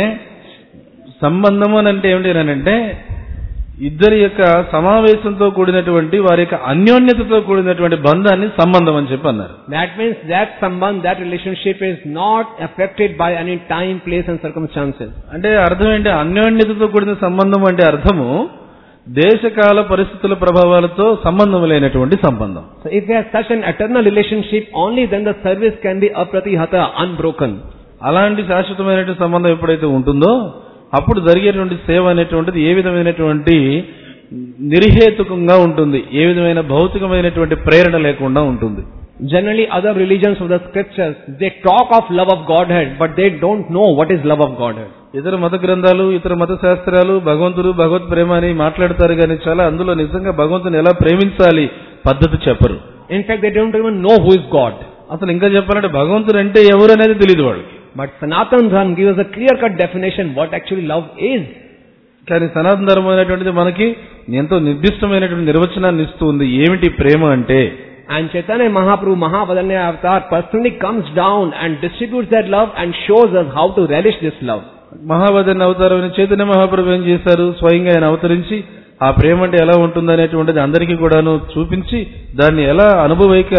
సంబంధం అని అంటే ఏమిటి అని అంటే ఇద్దరి యొక్క సమావేశంతో కూడినటువంటి వారి యొక్క అన్యోన్యతతో కూడినటువంటి బంధాన్ని సంబంధం అని చెప్పి అన్నారు That means that sambandh, that relationship is not affected by any time, place and circumstances. అంటే అర్థం ఏంటి అన్యోన్యతతో కూడిన సంబంధం అంటే అర్థము దేశకాల పరిస్థితుల ప్రభావాలతో సంబంధం లేనటువంటి సంబంధం So if there is such an eternal relationship, only then the service can be apratihata, unbroken. అలాంటి శాశ్వతమైనటువంటి సంబంధం ఎప్పుడైతే ఉంటుందో అప్పుడు జరిగేటువంటి సేవ అనేటువంటిది ఏ విధమైనటువంటి నిర్హేతుకంగా ఉంటుంది ఏ విధమైన భౌతికమైనటువంటి ప్రేరణ లేకుండా ఉంటుంది Generally, other religions of the scriptures, they talk of love of Godhead, but they don't know what is love of Godhead. ఇతర మత గ్రంథాలు ఇతర మత శాస్త్రాలు భగవంతుడు భగవత్ ప్రేమ అని మాట్లాడతారు కానీ చాలా అందులో నిజంగా భగవంతుని ఎలా ప్రేమించాలి పద్ధతి చెప్పరు In fact, they don't even know who is God. అసలు ఇంకా చెప్పాలంటే భగవంతుడు అంటే ఎవరు అనేది తెలియదు వాళ్ళకి But Sanatan Dharma gives us a clear-cut definition what actually love is. కానీ సనాతన ధర్మం అనేటువంటిది మనకి ఎంతో నిర్దిష్టమైనటువంటి నిర్వచనాన్ని ఇస్తుంది ఏమిటి ప్రేమ అంటే And Chaitanya Mahaprabhu, Mahavadanya Avatar personally comes down and distributes that love and shows us how to relish this love. మహావదన్ అవతారమైన Chaitanya మహాప్రభు ఏం చేశారు స్వయంగా ఆయన అవతరించి ఆ ప్రేమ అంటే ఎలా ఉంటుంది అనేటువంటిది అందరికీ కూడాను చూపించి దాన్ని ఎలా అనుభవైక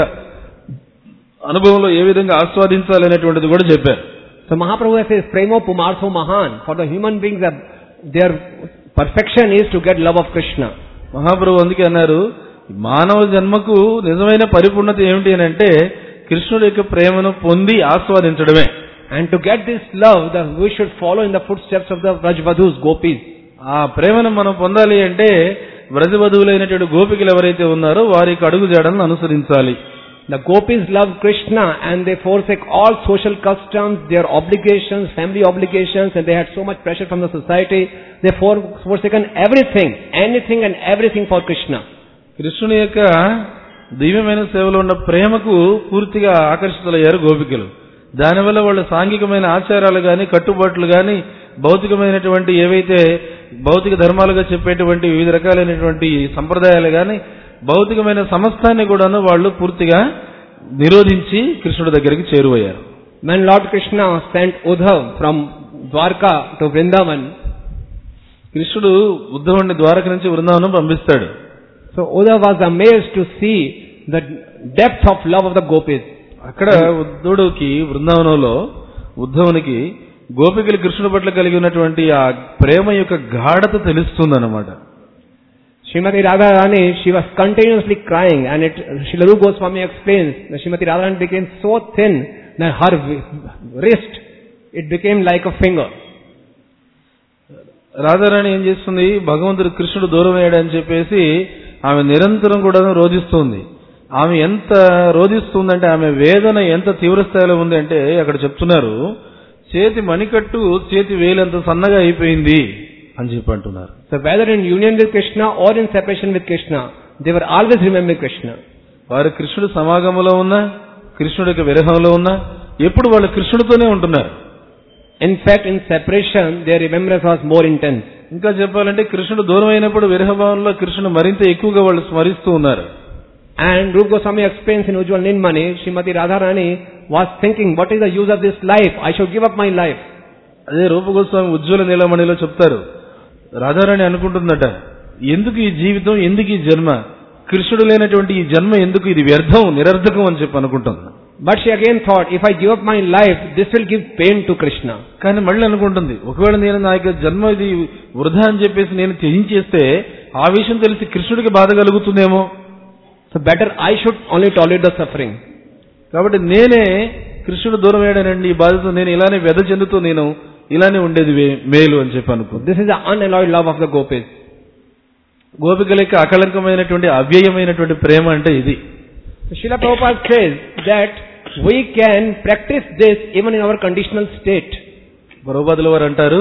అనుభవంలో ఏ విధంగా ఆస్వాదించాలి అనేటువంటిది కూడా చెప్పారు So Mahaprabhu says, Premo Pumartho Mahan. For the human beings, uh, their perfection is to get love of Krishna. మహాప్రభు అందుకే అన్నారు మానవ జన్మకు నిజమైన పరిపూర్ణత ఏమిటి అని అంటే కృష్ణుడి యొక్క ప్రేమను పొంది ఆస్వాదించడమే And to get this love, the, we should follow in the footsteps of the Rajvadhus, Gopis. ఆ ప్రేమను మనం పొందాలి అంటే వ్రజవధువులైనటువంటి గోపికలు ఎవరైతే ఉన్నారో వారి యొక్క అడుగు జాడలను అనుసరించాలి The Gopis love Krishna and they forsake all social customs, their obligations, family obligations, and they had so much pressure from the society. They for- forsaken everything, anything and everything for Krishna. కృష్ణుని యొక్క దివ్యమైన సేవలో ఉన్న ప్రేమకు పూర్తిగా ఆకర్షితులయ్యారు గోపికలు దానివల్ల వాళ్ళ సాంఘికమైన ఆచారాలు గాని కట్టుబాట్లు గాని భౌతికమైనటువంటి ఏవైతే భౌతిక ధర్మాలుగా చెప్పేటువంటి వివిధ రకాలైనటువంటి సంప్రదాయాలు గాని భౌతికమైన సమస్తాన్ని కూడాను వాళ్ళు పూర్తిగా నిరోధించి కృష్ణుడి దగ్గరికి చేరువయ్యారు When Lord Krishna sent Uddhav from Dwarka to Vrindavan, కృష్ణుడు ఉద్ధవుడిని ద్వారక నుంచి బృందావనం పంపిస్తాడు so Uddhav was amazed to see the depth of love of the Gopis. అక్కడ ఉద్ధవుడికి బృందావనంలో ఉద్ధవునికి గోపికలు కృష్ణుడి పట్ల కలిగి ఉన్నటువంటి ఆ ప్రేమ యొక్క గాఢత తెలుస్తుందన్నమాట Srimati Radharani, she was continuously crying and it, Srila Rupa Goswami explains that Srimati Radharani became so thin that her wi- wrist, it became like a finger. Radharani ఏం చేస్తుంది భగవంతుడు కృష్ణుడు దూరం అయ్యాడని చెప్పేసి ఆమె నిరంతరం కూడా రోధిస్తుంది ఆమె ఎంత రోధిస్తుందంటే ఆమె వేదన ఎంత తీవ్ర స్థాయిలో ఉంది అంటే అక్కడ చెప్తున్నారు చేతి మణికట్టు చేతి వేలంత సన్నగా అయిపోయింది అని చెప్పి అంటున్నారు So whether in union with Krishna or in separation with Krishna, they were always remembering Krishna. వారు కృష్ణుడు సమాగంలో ఉన్నా కృష్ణుడి యొక్క విరహంలో ఉన్నా ఎప్పుడు వాళ్ళు కృష్ణుడితోనే ఉంటున్నారు In fact, in separation, their remembrance was more intense. ఇంకా చెప్పాలంటే కృష్ణుడు దూరం అయినప్పుడు విరహభావంలో కృష్ణుడు మరింత ఎక్కువగా వాళ్ళు స్మరిస్తూ ఉన్నారు And Rupa Goswami explains in Ujjwal Nilmani, Srimati Radharani was thinking, what is the use of this life? I should give up my life. అదే రూపగోస్వామి ఉజ్వల నీలమణిలో చెప్తారు రాధారాణి అనుకుంటుందట ఎందుకు ఈ జీవితం ఎందుకు ఈ జన్మ కృష్ణుడు లేనటువంటి ఈ జన్మ ఎందుకు ఇది వ్యర్థం నిరర్ధకం అని చెప్పి అనుకుంటుంది But she again thought, if I give up my life, this will give pain to Krishna. కానీ మళ్ళీ అనుకుంటుంది ఒకవేళ నేను నా యొక్క జన్మ ఇది వృధా అని చెప్పేసి నేను త్యజించేస్తే ఆ విషయం తెలిసి కృష్ణుడికి బాధ కలుగుతుందేమో So better I should only tolerate the suffering. కాబట్టి నేనే కృష్ణుడు దూరం అయ్యాడనండి ఈ బాధతో నేను ఇలానే వ్యధ చెందుతూ నేను ఇలానే ఉండేది వే- మేలు అని చెప్పి అనుకుంది This is the unalloyed love of the gopis. గోపికలకి అకళంకమైనటువంటి అవ్యయమైనటువంటి ప్రేమ అంటే ఇది So Srila Prabhupada says that we can practice this even in our conditional state. ప్రభుపాదుల వారు అంటారు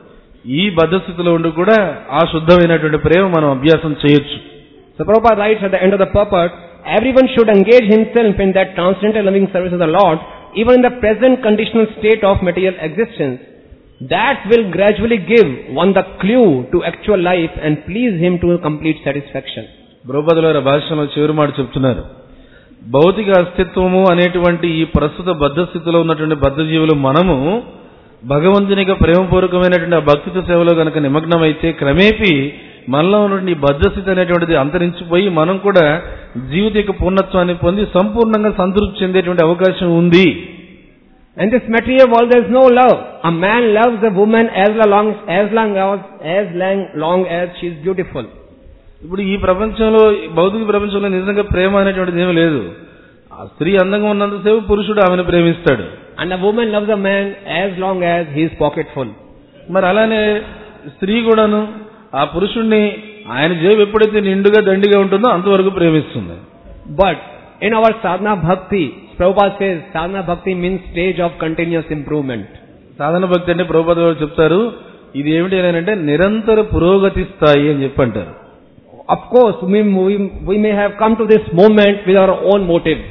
ఈ బద్ధస్థితిలో ఉండి కూడా ఆ శుద్ధమైనటువంటి ప్రేమ మనం అభ్యాసం చేయొచ్చు So Prabhupada writes at the end of the purport, everyone should engage himself in that transcendental loving service of the Lord, even in the present conditional state of material existence. That will gradually give one the clue to actual life and please him to complete satisfaction. ప్రభుపాదుల వారి భాషలో చివరి మాట చెప్తున్నారు భౌతిక అస్తిత్వము అనేటువంటి ఈ ప్రస్తుత బద్ధ స్థితిలో ఉన్నటువంటి బద్ధ జీవులు మనము భగవంతుని యొక్క ప్రేమపూర్వకమైనటువంటి ఆ భక్తిత సేవలో గనక నిమగ్నమైతే క్రమేపీ మనలో ఉన్నటువంటి ఈ బద్ధ స్థితి అనేటువంటిది అంతరించిపోయి మనం కూడా జీవిత యొక్క పూర్ణత్వాన్ని పొంది సంపూర్ణంగా సంతృప్తి చెందేటువంటి అవకాశం ఉంది And this material world there is no love. A man loves a woman as long as long as as long, long as she is beautiful. ఇప్పుడు ఈ ప్రపంచంలో ఈ భౌతిక ప్రపంచంలో నిజంగా ప్రేమ అనేటువంటిది ఏమీ లేదు ఆ స్త్రీ అందంగా ఉన్నంతసేపు పురుషుడు ఆమెను ప్రేమిస్తాడు And a woman loves a man as long as he is pocket full. మరి అలానే స్త్రీ కూడాను ఆ పురుషుణ్ణి ఆయన జేబు ఎప్పుడైతే నిండుగా దండిగా ఉంటుందో అంతవరకు ప్రేమిస్తుంది But in our sadhana bhakti, Prabhupada says sadhana bhakti means stage of continuous improvement. సాధన భక్తి అంటే ప్రభుపద గారు చెప్తారు ఇది ఏమిటి అని అంటే నిరంతర పురోగతి స్థాయి అని చెప్పి అంటారు Of course, we, we, we may have come to this moment with our own motives.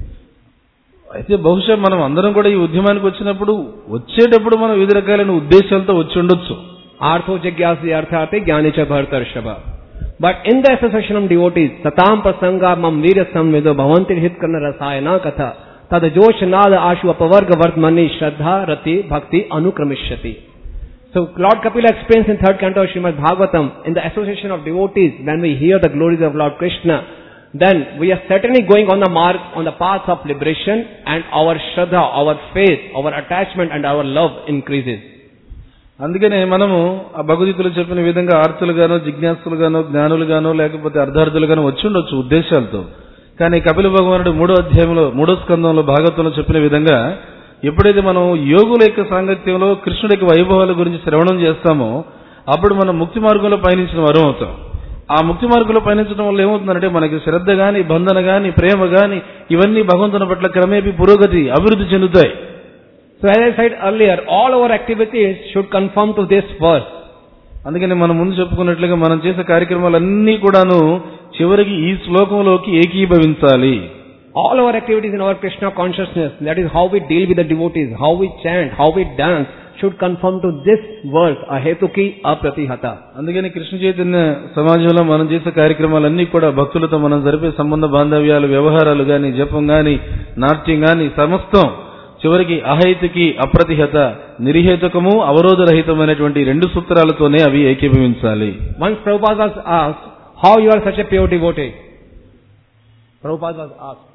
అయితే బహుశా మనం అందరం కూడా ఈ ఉద్యమానికి వచ్చినప్పుడు వచ్చేటప్పుడు మనం వివిధ రకాలైన ఉద్దేశాలతో వచ్చి ఉండొచ్చు Artho jagyasi arthate jnanicha bhartarshava. But in the association of devotees, satam prasanga mam virya samvido bhavanti hit karna rasayana katha tad josh nada ashu apavarga vardmani shraddha rati bhakti anukramishati. So Lord Kapila explains in third canto of Srimad Bhagavatam, in the association of devotees, when we hear the glories of Lord Krishna, then we are certainly going on the mark, on the path of liberation and our shraddha, our faith, our attachment and our love increases. అందుకనే మనము ఆ భగవద్గీతలో చెప్పిన విధంగా ఆర్తులుగానో జిజ్ఞాసులుగానో జ్ఞానులుగానో లేకపోతే అర్ధార్థులుగానో వచ్చి ఉండొచ్చు ఉద్దేశాలతో కానీ కపిల భగవానుడు మూడో అధ్యాయంలో మూడో స్కందంలో భాగవతంలో చెప్పిన విధంగా ఎప్పుడైతే మనం యోగుల యొక్క సాంగత్యంలో కృష్ణుడి యొక్క వైభవాల గురించి శ్రవణం చేస్తామో అప్పుడు మనం ముక్తి మార్గంలో పయనించిన వరం అవుతాం ఆ ముక్తి మార్గంలో పయనించడం వల్ల ఏమవుతుందంటే మనకి శ్రద్ధ గాని బంధన గాని ప్రేమ గాని ఇవన్నీ భగవంతుని పట్ల క్రమేపీ పురోగతి అభివృద్ధి చెందుతాయి So as I said earlier, all our activities should conform to this verse. అందుకని మనం ముందు చెప్పుకున్నట్లుగా మనం చేసే కార్యక్రమాలన్నీ కూడాను చివరికి ఈ శ్లోకంలోకి ఏకీభవించాలి All our activities in our Krishna consciousness, that is how we deal with the devotees, how we chant, how we dance, should conform to this verse, ahetuki apratihata. అందుకని కృష్ణ చైతన్య సమాజంలో మనం చేసే కార్యక్రమాలన్నీ కూడా భక్తులతో మనం జరిపే సంబంధ బాంధవ్యాలు వ్యవహారాలు గాని జపం గాని నాట్యం గాని సమస్తం చివరికి అహైతుకి అప్రతిహత నిర్హేతుకము అవరోధరహితమైనటువంటి రెండు సూత్రాలతోనే అవి ఏకీభవించాలి Once Prabhupada was asked, how you are such a pure devotee? Prabhupada was asked.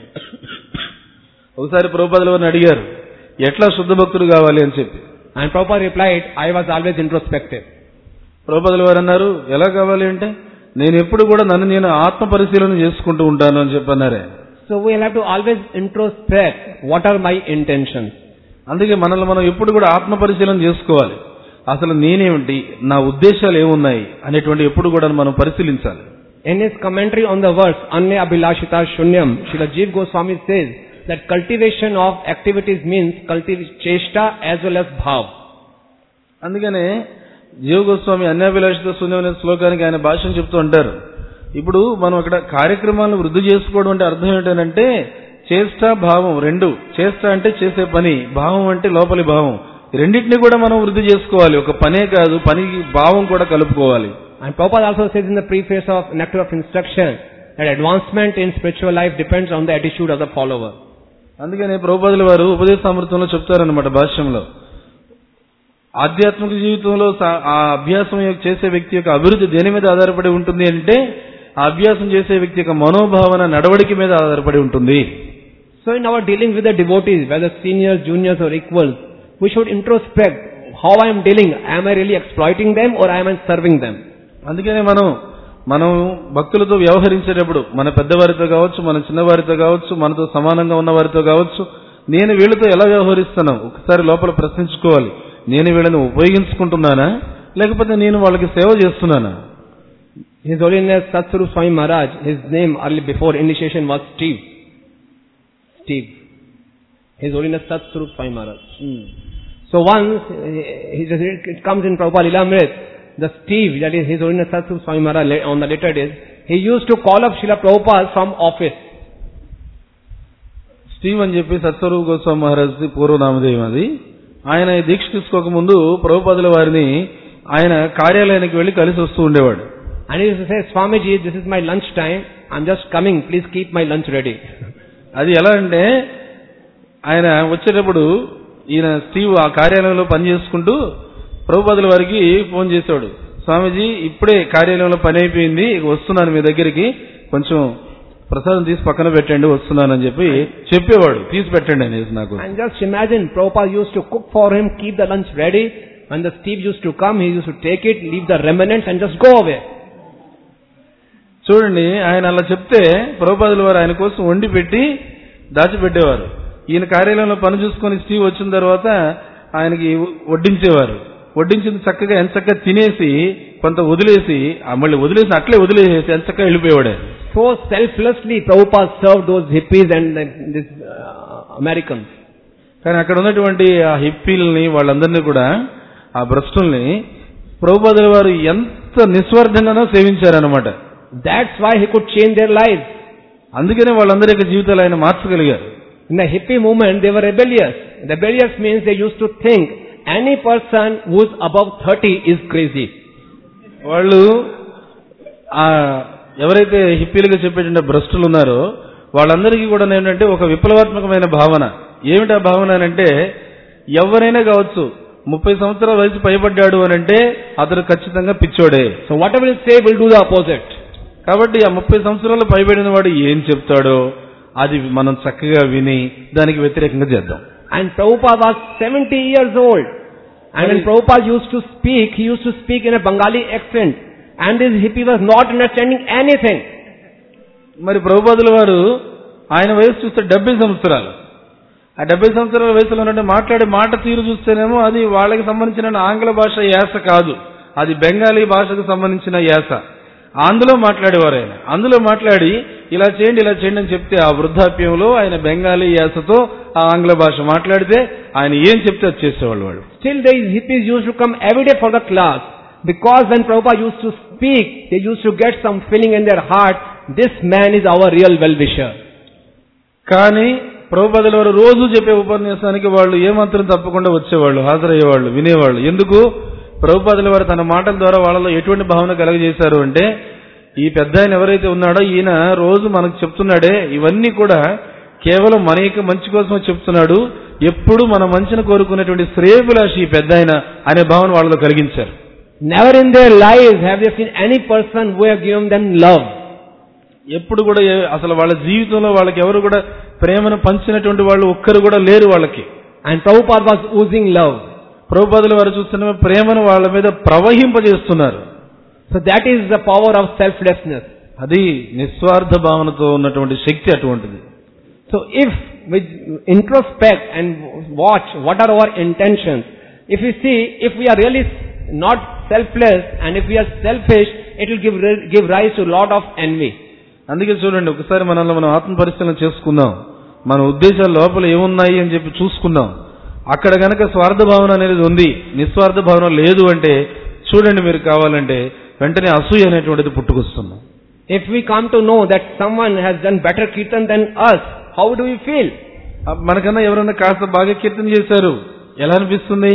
ఒకసారి ప్రభుపాదుల వారిని అడిగారు ఎట్లా శుద్ధ భక్తుడు కావాలి అని చెప్పి And Prabhupada replied, I was always introspective. ప్రభుపదుల వారు అన్నారు ఎలా కావాలి అంటే నేను ఎప్పుడు కూడా నన్ను నేను ఆత్మ పరిశీలన చేసుకుంటూ ఉంటాను అని చెప్పన్నారే So we'll have to always introspect what are my intentions. అందుకే మనల్ని మనం ఎప్పుడు కూడా ఆత్మ పరిశీలన చేసుకోవాలి అసలు నేనేమిటి నా ఉద్దేశాలు ఏమున్నాయి అనేటువంటి ఎప్పుడు కూడా మనం పరిశీలించాలి In his commentary on the verse, Anya Abhilashita Shunyam, Srila Jeev Goswami says that cultivation of activities means cultiv- cheshta as well as bhav. అందుకనే జీవ గోస్వామి అన్యాభిలాషిత శూన్యమైన శ్లోకానికి ఆయన భాషను చెప్తూ ఉంటారు ఇప్పుడు మనం అక్కడ కార్యక్రమాలను వృద్ధి చేసుకోవడం అంటే అర్థం ఏంటంటే చేష్ట భావం రెండు చేష్ట అంటే చేసే పని భావం అంటే లోపలి భావం రెండింటిని కూడా మనం వృద్ధి చేసుకోవాలి ఒక పనే కాదు పనికి భావం కూడా కలుపుకోవాలి And Prabhupada also says in the preface of Nectar of Instruction that advancement in spiritual life depends on the attitude of the follower. అందుకని ప్రభుపాదుల వారు ఉపదేశామృతంలో చెప్తారనమాట భాష్యంలో ఆధ్యాత్మిక జీవితంలో సా- ఆ అభ్యాసం యొక్క- చేసే వ్యక్తి యొక్క అభివృద్ధి దేని మీద ఆధారపడి ఉంటుంది అంటే ఆ అభ్యాసం చేసే వ్యక్తి యొక్క మనోభావన నడవడిక మీద ఆధారపడి ఉంటుంది So in our dealing with the devotees, whether seniors, juniors or equals, we should introspect how I am dealing. Am I really exploiting them or am I serving them? అందుకనే మనం మనం భక్తులతో వ్యవహరించేటప్పుడు మన పెద్దవారితో కావచ్చు మన చిన్నవారితో కావచ్చు మనతో సమానంగా ఉన్న వారితో కావచ్చు నేను వీళ్ళతో ఎలా వ్యవహరిస్తున్నాను ఒకసారి లోపల ప్రశ్నించుకోవాలి నేను వీళ్ళని ఉపయోగించుకుంటున్నానా లేకపోతే నేను వాళ్ళకి సేవ చేస్తున్నానా His Holiness Satsuru Swami Maharaj, his name early before initiation was Steve. Steve. His Holiness Satsuru Swami Maharaj. So once, eh, he- it comes in Prabhupada Lilamrit, the Steve, that is His Holiness Satsuru Swami Maharaj la- on the later days, he used to call up Srila Prabhupada from office. Steve అని చెప్పి సత్స్వరూప గోస్వామి మహారాజ్ పూర్వనామధేయం అది ఆయన ఈ దీక్ష తీసుకోక ముందు ప్రభుపాదుల వారిని ఆయన కార్యాలయానికి వెళ్లి కలిసి వస్తూ ఉండేవాడు And he used to say, Swamiji, this is my lunch time. I'm just coming. Please keep my lunch ready. అది ఎలా అంటే ఆయన వచ్చేటప్పుడు ఈయన స్టీవ్ ఆ కార్యాలయంలో పని చేసుకుంటూ ప్రభుపాదుల వారికి ఫోన్ చేశాడు స్వామీజీ ఇప్పుడే కార్యాలయంలో పని అయిపోయింది ఇక వస్తున్నాను మీ దగ్గరికి కొంచెం ప్రసాదం తీసి పక్కన పెట్టండి వస్తున్నానని చెప్పి చెప్పేవాడు తీసి పెట్టండి అనేసి నాకు And just imagine, Prabhupada used to cook for him, keep the lunch ready. When the Steve used to come, he used to take it, leave the remnants and just go away. చూడండి ఆయన అలా చెప్తే ప్రభుపాదుల వారు ఆయన కోసం వండి పెట్టి దాచిపెట్టేవారు ఈయన కార్యాలయంలో పని చూసుకొని స్టీవ్ వచ్చిన తర్వాత ఆయనకి వడ్డించేవారు వడ్డించింది చక్కగా ఎంచక్కగా తినేసి కొంత వదిలేసి ఆ మళ్ళీ వదిలేసి అట్లే వదిలేసేసి ఎంచక్కగా వెళ్ళిపోయేవాడు ఆయన. So selflessly, Prabhupada served those hippies and the, this, uh, Americans. కానీ అక్కడ ఉన్నటువంటి ఆ హిప్పీలని వాళ్ళందరినీ కూడా ఆ భ్రష్టుల్ని ప్రభుపాదుల వారు ఎంత నిస్వార్థంగానో సేవించారనమాట That's why he could change their lives. అందుకనే వాళ్ళందరి యొక్క జీవితాలు ఆయన మార్చగలిగారు In the hippie movement, they were rebellious. Rebellious means they used to think any person who's above 30 is crazy. వాళ్ళు ఆ ఎవరైతే హిప్పీలుగా చెప్పేటువంటి భ్రష్టులు ఉన్నారో వాళ్ళందరికీ కూడా ఏంటంటే ఒక విప్లవాత్మకమైన భావన ఏమిటి ఆ భావన అని అంటే ఎవరైనా కావచ్చు ముప్పై సంవత్సరాల వయసు పైబడ్డాడు అని అంటే అతడు ఖచ్చితంగా పిచ్చోడే So whatever you say, will do the opposite. కాబట్టి ఆ ముప్పై సంవత్సరాలు పైబడిన వాడు ఏం చెప్తాడో అది మనం చక్కగా విని దానికి వ్యతిరేకంగా చేద్దాం And Prabhupada was 70 years old. And when Right. Prabhupada used to speak, he used to speak in a Bengali accent. And this hippie was not understanding anything. మరి ప్రభుపాదుల వారు ఆయన వయసు చూస్తే డెబ్బై సంవత్సరాలు ఆ డెబ్బై సంవత్సరాల వయసులో నుండి మాట్లాడే మాట తీరు చూస్తేనేమో అది వాళ్ళకి సంబంధించిన ఆంగ్ల భాష యాస కాదు అది బెంగాలీ భాషకు సంబంధించిన యాస అందులో మాట్లాడేవారు ఆయన అందులో మాట్లాడి ఇలా చేయండి ఇలా చేయండి అని చెప్తే ఆ వృద్ధాప్యంలో ఆయన బెంగాలీ యాసతో ఆ ఆంగ్ల భాష మాట్లాడితే ఆయన ఏం చెప్తే అది చేసేవాళ్ళు వాళ్ళు Still these hippies used to come every day for the class. Because when Prabhupada used to speak, they used to get some feeling in their heart, this man is our real well-wisher. కానీ ప్రభుపదుల వారు రోజు చెప్పే ఉపన్యాసానికి వాళ్ళు ఏమాత్రం తప్పకుండా వచ్చేవాళ్ళు హాజరయ్యేవాళ్ళు వినేవాళ్ళు ఎందుకు ప్రభుపాదుల వారు తన మాటల ద్వారా వాళ్ళలో ఎటువంటి భావన కలగజేశారు అంటే ఈ పెద్ద ఆయన ఎవరైతే ఉన్నాడో ఈయన రోజు మనకు చెప్తున్నాడే ఇవన్నీ కూడా కేవలం మన యొక్క మంచి కోసం చెప్తున్నాడు ఎప్పుడు మన మంచిని కోరుకునేటువంటి శ్రేయభిలాషి ఈ పెద్ద ఆయన అనే భావన వాళ్ళలో కలిగించారు Never in their lives have they seen any person who have given them love. ఎప్పుడు కూడా ఏ- అసలు వాళ్ళ జీవితంలో వాళ్ళకి ఎవరు కూడా ప్రేమను పంచినటువంటి వాళ్ళు ఒక్కరు కూడా లేరు వాళ్ళకి And Prabhupada was oozing love. ప్రభుపాదుల వారు చూస్తున్న ప్రేమను వాళ్ళ మీద ప్రవహింపజేస్తున్నారు So that is the power of selflessness. అది నిస్వార్థ భావనతో ఉన్నటువంటి శక్తి అటువంటిది So if we introspect and watch what are our intentions, if we see if we are really not selfless and if we are selfish, it will give, ri- give rise to a lot of envy. అందుకే చూడండి ఒకసారి మనల్ని మనం ఆత్మ పరిశీలన చేసుకుందాం మన ఉద్దేశాలు లోపల ఏమున్నాయి అని చెప్పి చూసుకుందాం అక్కడ గనక స్వార్థ భావన అనేది ఉంది నిస్వార్థ భావన లేదు అంటే చూడండి మీరు కావాలంటే వెంటనే అసూయ అనేటువంటిది పుట్టుకొస్తుంది If we come to know that someone has done better kirtan than us, how do we feel? ఆ, మనకన్నా ఎవరైనా కాస్త బాగా కీర్తన చేశారు ఎలా అనిపిస్తుంది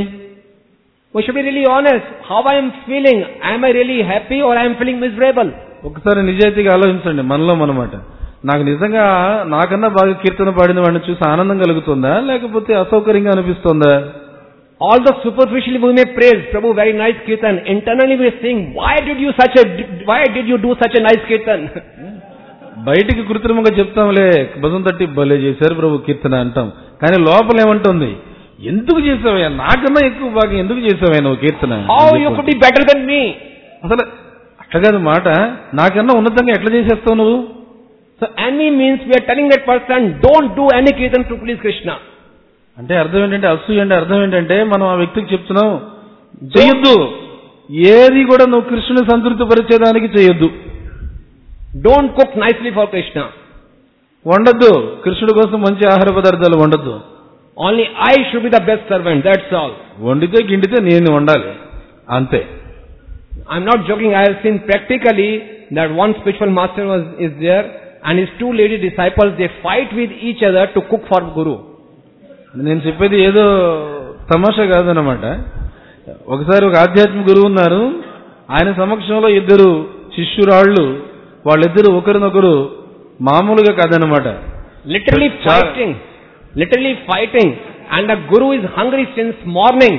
We should be really honest. How I am feeling? Am I really happy or I am feeling miserable? ఒకసారి నిజాయితీగా ఆలోచించండి మనలో మనమాట నాకు నిజంగా నాకన్నా బాగా కీర్తన పాడిన వాడిని చూసి ఆనందం కలుగుతుందా లేకపోతే అసౌకర్యంగా అనిపిస్తుందా Although superficially we may praise Prabhu, very nice kirtan, internally we are saying, why did you such a, why did you do such a nice kirtan? బయటికి కృత్రిమంగా చెప్తాంలే భుజం తట్టి భలే చేశారు ప్రభు కీర్తన అంటాం కానీ లోపల ఏమంటుంది ఎందుకు చేసావయ్యా నాకన్నా ఎక్కువ బాగా ఎందుకు చేసావయ్యా నువ్వు కీర్తన How you could be better than me? అసలు అట్లా కాదు మాట నాకన్నా ఉన్నతంగా ఎట్లా చేసేస్తావు నువ్వు So envy means we are telling that person, don't do any kirtan to please Krishna. అంటే అర్థం ఏంటంటే అసూయ అంటే అర్థం ఏంటంటే మనం ఆ వ్యక్తికి చెప్తున్నాం చేయొద్దు ఏది కూడా నువ్వు కృష్ణుని సంతృప్తి పరిచేదానికి చేయొద్దు Don't cook nicely for Krishna. వండొద్దు కృష్ణుడి కోసం మంచి ఆహార పదార్థాలు వండొద్దు Only I should be the best servant, that's all. వండితే గిండితే నేను వండాలి అంతే I'm not joking, I have seen practically that one spiritual master was, is there and his two lady disciples, they fight with each other to cook for Guru. నేను చెప్పేది ఏదో తమాషా కాదనమాట ఒకసారి ఒక ఆధ్యాత్మిక గురువు ఉన్నారు ఆయన సమక్షంలో ఇద్దరు శిష్యురాళ్ళు వాళ్ళిద్దరు ఒకరినొకరు మామూలుగా కాదనమాట Literally Char- fighting. Literally fighting. And the Guru is hungry since morning.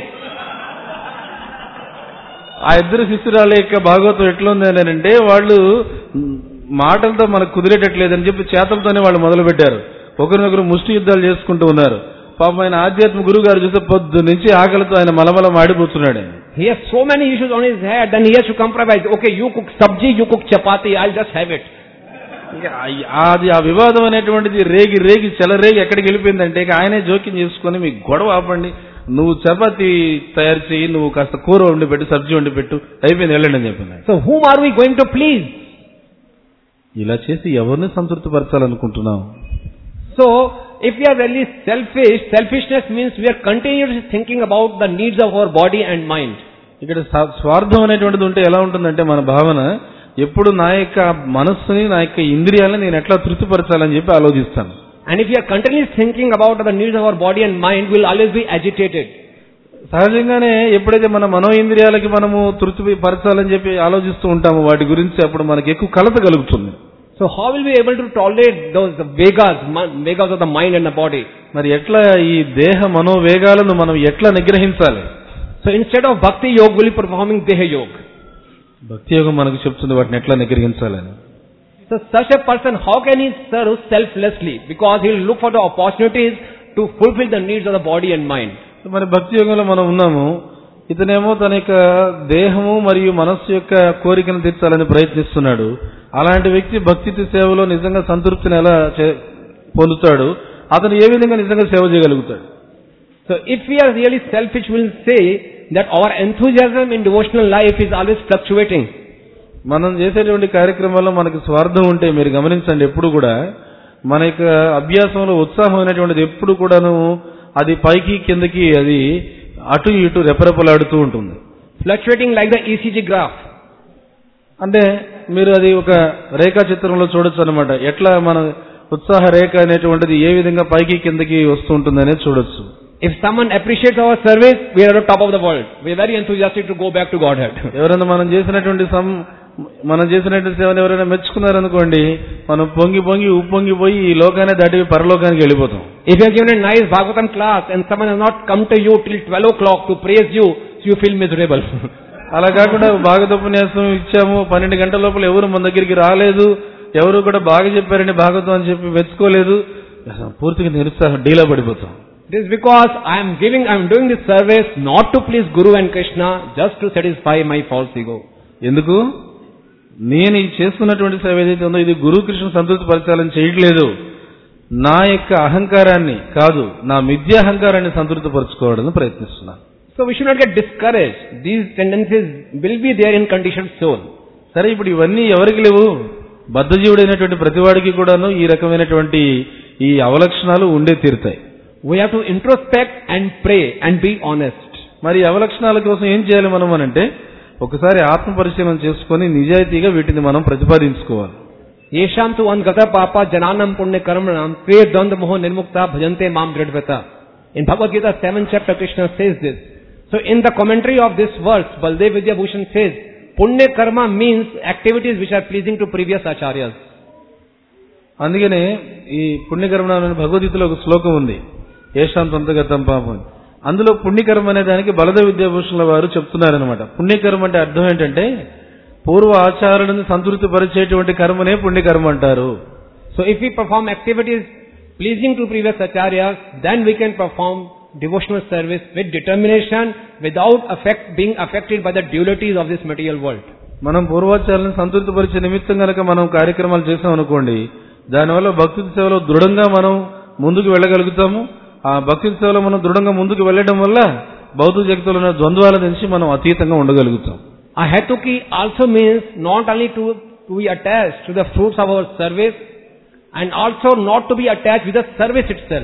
ఆ ఇద్దరు శిష్యురాళ్ళ యొక్క భాగవతం ఎట్లుంది అని అంటే వాళ్ళు మ్, మాటలతో మనకు కుదిరేటట్లేదని చెప్పి చేతలతోనే వాళ్ళు మొదలు పెట్టారు ఒకరినొకరు ముష్టి యుద్ధాలు చేసుకుంటూ ఉన్నారు పాపం ఆయన ఆధ్యాత్మిక గురువు గారు చూస్తే పొద్దు నుంచి ఆకలితో ఆయన మలమల మాడిపోతున్నాడు ఆయన. He has so many issues on his head, then he has to compromise. Okay, you cook sabji, you cook chapati, I'll just have it. ఇక ఆ- అది ఆ వివాదం అనేటువంటిది రేగి రేగి చెలరేగి ఎక్కడికి వెళ్ళిపోయిందంటే ఇక ఆయనే జోక్యం చేసుకొని మీ గొడవ ఆపండి నువ్వు చపాతి తయారు చేయి నువ్వు కాస్త కూర వండి పెట్టు సబ్జీ వండి పెట్టు అయిపోయింది వెళ్ళండి అని చెప్పింది ఆయన. So whom are we going to please? ఇలా చేసి ఎవరిని సంతృప్తి పరచాలనుకుంటున్నావు So, if we are really selfish, selfishness means we are continuously thinking about the needs of our body and mind. ఇక్కడ స- స్వార్థం అనేటువంటిది ఉంటే ఎలా ఉంటుందంటే మన భావన ఎప్పుడు నా యొక్క మనస్సుని నా యొక్క ఇంద్రియాలని నేను ఎట్లా తృప్తిపరచాలని చెప్పి ఆలోచిస్తాను And if we are continuously thinking about the needs of our body and mind, we will always be agitated. సహజంగానే ఎప్పుడైతే మన మనో ఇంద్రియాలకి మనము తృప్తి పరచాలని చెప్పి ఆలోచిస్తూ ఉంటామో వాటి గురించి అప్పుడు మనకి ఎక్కువ కలత కలుగుతుంది So how will we be able to tolerate those the vegas, ma- vegas of the mind and the body? మరి ఎట్లా ఈ దేహ మనోవేగాలను మనం ఎట్లా నిగ్రహించాలి So instead of bhakti yoga, we'll be performing deha yoga. భక్తి యోగం మనకు చెప్తుంది వాటిని ఎట్లా నిగ్రహించాలని So such a person, how can he serve selflessly? Because he will look for the opportunities to fulfill the needs of the body and mind. మరి భక్తి యోగంలో మనం ఉన్నాము ఇతనేమో తన యొక్క దేహము మరియు మనస్సు యొక్క కోరికను తీర్చాలని ప్రయత్నిస్తున్నాడు అలాంటి వ్యక్తి భక్తి సేవలో నిజంగా సంతృప్తిని ఎలా చే- పొందుతాడు అతను ఏ విధంగా నిజంగా సేవ చేయగలుగుతాడు So if we are really selfish, we'll say that our enthusiasm in devotional life is always fluctuating. మనం చేసేటువంటి కార్యక్రమాల్లో మనకి స్వార్థం ఉంటే మీరు గమనించండి ఎప్పుడు కూడా మన యొక్క అభ్యాసంలో ఉత్సాహం అనేటువంటిది ఎప్పుడు కూడాను అది పైకి కిందకి అది అటు ఇటు రెపరెపలాడుతూ ఉంటుంది Fluctuating like the ECG graph. అంటే మీరు అది ఒక రేఖా చిత్రంలో చూడొచ్చు అనమాట ఎట్లా మన ఉత్సాహ రేఖ అనేటువంటిది ఏ విధంగా పైకి కిందకి వస్తూ ఉంటుంది అనేది చూడొచ్చు If someone appreciates our service, we are at the top of the world. We are very enthusiastic to go back to Godhead. ఎవరైనా మనం చేసినటువంటి సం మనం చేసినటువంటి సేవను ఎవరైనా మెచ్చుకున్నారనుకోండి మనం పొంగి పొంగి ఉప్పొంగిపోయి ఈ లోకాన్ని దాటి పరలోకానికి వెళ్ళిపోతాం If you have given a nice Bhagavatam class and someone has not come to you till 12 o'clock to praise you, so you feel miserable. అలా కాకుండా భాగవతోపన్యాసం ఇచ్చాము పన్నెండు గంటల లోపల ఎవరు మన దగ్గరికి రాలేదు ఎవరు కూడా బాగా చెప్పారండి భాగవతం అని చెప్పి మెచ్చుకోలేదు అసలు పూర్తిగా నిరుత్సాహం డీలా పడిపోతాం It is because I am giving, I am doing this service not to please Guru and Krishna, just to satisfy my false ego. ఎందుకు నేను ఈ చేస్తున్నటువంటి సేవ ఏదైతే ఉందో ఇది గురుకృష్ణ సంతృప్తి పరచాలని చేయట్లేదు నా యొక్క అహంకారాన్ని కాదు నా మిథ్యాహంకారాన్ని సంతృప్తి పరచుకోవడానికి ప్రయత్నిస్తున్నాను So we should not get discouraged. These tendencies will be there in conditioned soul. సరే ఇప్పుడు ఇవన్నీ ఎవరికి లేవు బద్ధజీవుడైనటువంటి ప్రతివాడికి కూడాను ఈ రకమైనటువంటి ఈ అవలక్షణాలు ఉండే తీరుతాయి We have to introspect and pray and be honest. మరి ఈ అవలక్షణాల కోసం ఏం చేయాలి మనం అనంటే ఒకసారి ఆత్మ పరిశీలన చేసుకొని నిజాయితీగా వీటిని మనం ప్రతిపాదించుకోవాలి Yesham tu angata papa jananam punya karmanam pre dvand moho nirmukta bhajante mam dridvata. In Bhagavad Gita 7th chapter Krishna says this. So in the commentary of this verse, Baldev Vidya Bhushan says, Punya karma means activities which are pleasing to previous acharyas. అందుకనే ఈ పుణ్యకర్మ అనే భగవద్గీతలో ఒక శ్లోకం ఉంది ఏషాం తంతగతం పాపం అందులో పుణ్యకర్మ అనే దానికి బలద విద్యాభూషణుల వారు చెప్తున్నారనమాట పుణ్యకర్మ అంటే అర్థం ఏంటంటే పూర్వ ఆచారాలను సంతృప్తి పరిచేటువంటి కర్మనే పుణ్యకర్మ అంటారు So if we perform activities pleasing to previous acharyas, then we can perform devotional service with determination without affect, being affected by the dualities of this material world. మనం పూర్వాచారాలను సంతృప్తి పరిచే నిమిత్తం గనక మనం కార్యక్రమాలు చేసాం అనుకోండి దానివల్ల భక్తి సేవలో దృఢంగా మనం ముందుకు వెళ్ళగలుగుతాము ఆ భక్తి సేవలో మనం దృఢంగా ముందుకు వెళ్ళడం వల్ల భౌతిక జగత్తులో ఉన్న ద్వంద్వాల నుంచి మనం అతీతంగా ఉండగలుగుతాం Ahatuki also means not only to, to be attached to the fruits of our service and also not to be attached with the service itself.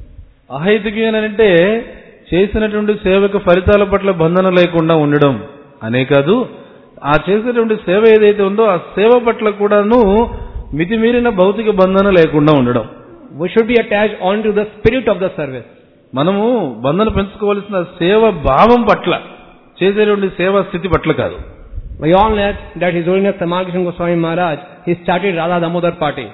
అహైతుకి అని అంటే చేసినటువంటి సేవకు ఫలితాల పట్ల బంధన లేకుండా ఉండడం అనే కాదు ఆ చేసేటువంటి సేవ ఏదైతే ఉందో ఆ సేవ పట్ల కూడాను మితిమీరిన భౌతిక బంధన లేకుండా ఉండడం We should be attached only to the spirit of the service. మనము బంధన పెంచుకోవాల్సిన సేవ భావం పట్ల చేసేటువంటి సేవా స్థితి పట్ల కాదు We all know that His Holiness Tamalkishan Goswami Maharaj, he started Radha Damodar party.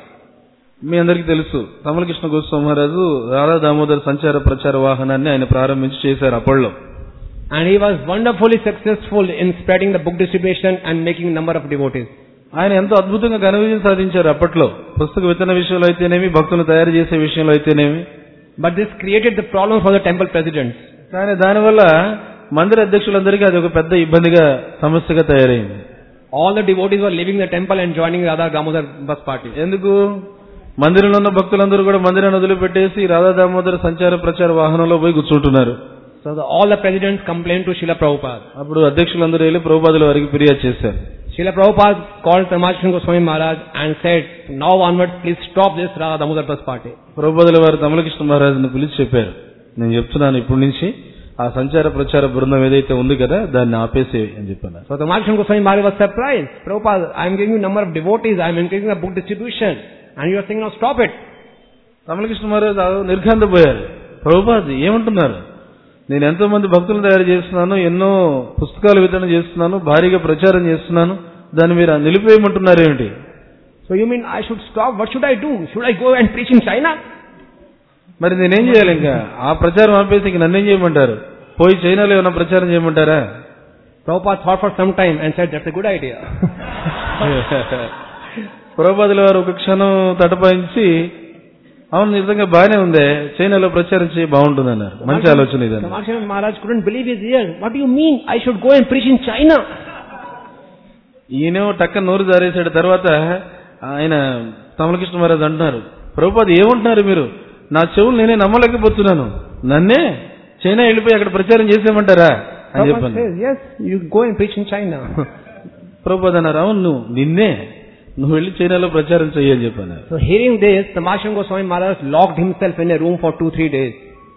మీ అందరికీ తెలుసు తమలకృష్ణ గోస్వామి మహారాజు రాధా దామోదర్ సంచార ప్రచార వాహనాన్ని ఆయన ప్రారంభించి చేశారు అప్పట్లో And he was wonderfully successful in spreading the book distribution and making number of devotees. ఆయన ఎంతో అద్భుతంగా ఘన విజయం సాధించారు అప్పట్లో పుస్తక విత్తన విషయంలో అయితేనేమి భక్తులను తయారు చేసే విషయంలో అయితేనేమి But this created the problem for the temple presidents. కానీ దానివల్ల మందిర అధ్యక్షులందరికీ అది ఒక పెద్ద ఇబ్బందిగా సమస్యగా తయారైంది All the devotees were leaving the temple and joining Radha Damodar bus party. ఎందుకు మందిరంలో ఉన్న భక్తులందరూ కూడా మందిరాన్ని వదిలిపెట్టేసి రాధా దామోదర సంచార ప్రచార వాహనంలో పోయి కూర్చుంటున్నారు So the, all the presidents complained to Srila Prabhupada. అప్పుడు అధ్యక్షులందరూ వెళ్ళి ప్రభుపాదుల వారికి ఫిర్యాదు చేశారు Srila Prabhupada called Tamalkishan Goswami Maharaj and said, now onwards please stop this Radha Damodar bus party. ప్రభుపాదుల వారు తమలకృష్ణ మహారాజును పిలిచి చెప్పారు నేను చెప్తున్నాను ఇప్పటి నుంచి ఆ సంచార ప్రచార బృందం ఏదైతే ఉంది కదా దాన్ని ఆపేసే అని చెప్పాను So Tamalkishan Goswami Maharaj was surprised. Prabhupada, I am giving you number of devotees, I am increasing the book distribution. And you are saying now stop it. తమలకృష్ణ మహారాజు నిర్ఘాంతపోయారు ప్రభుపాద్ ఏమంటున్నారు నేను ఎంతో మంది భక్తులను తయారు చేస్తున్నాను ఎన్నో పుస్తకాలు వితరణ చేస్తున్నాను భారీగా ప్రచారం చేస్తున్నాను దాన్ని మీరు నిలిపేయమంటున్నారు ఏమిటి So you mean I should stop? What should I do? Should I go and preach in China? మరి నేనేం చేయాలి ఇంకా ఆ ప్రచారం ఆపేసి ఇంక నన్నేం చేయమంటారు పోయి చైనాలో ఏమైనా ప్రచారం చేయమంటారా Prabhupada thought for some time and said, that's a good idea. ప్రభుపాదుల వారు ఒక క్షణం తటపాయించి అవును నిజంగా బాగానే ఉందే చైనాలో ప్రచారం చేయి బాగుంటుంది అన్నారు మంచి ఆలోచన ఇదని Tamalkishan Maharaj couldn't believe his ears. What do you mean? I should go and preach in China? ఈయనేమో టక్క నోరు జారేశాడు తర్వాత ఆయన తమలకృష్ణ మహారాజు అంటున్నారు ప్రభుపాద్ ఏమంటున్నారు మీరు నా చెవులు నేనే నమ్మలేకపోతున్నాను నన్నే చైనా వెళ్ళిపోయి అక్కడ ప్రచారం చేసేయమంటారా అని Prabhupada చెప్పాను says, yes, you go and preach in China. Prabhupad అన్నారు అవును నువ్వు నిన్నే నువ్వు వెళ్ళి చైనాలో ప్రచారం చెయ్యని చెప్పాను so hearing this, Tamalkishan Goswami Maharaj locked himself in a room for two, three days.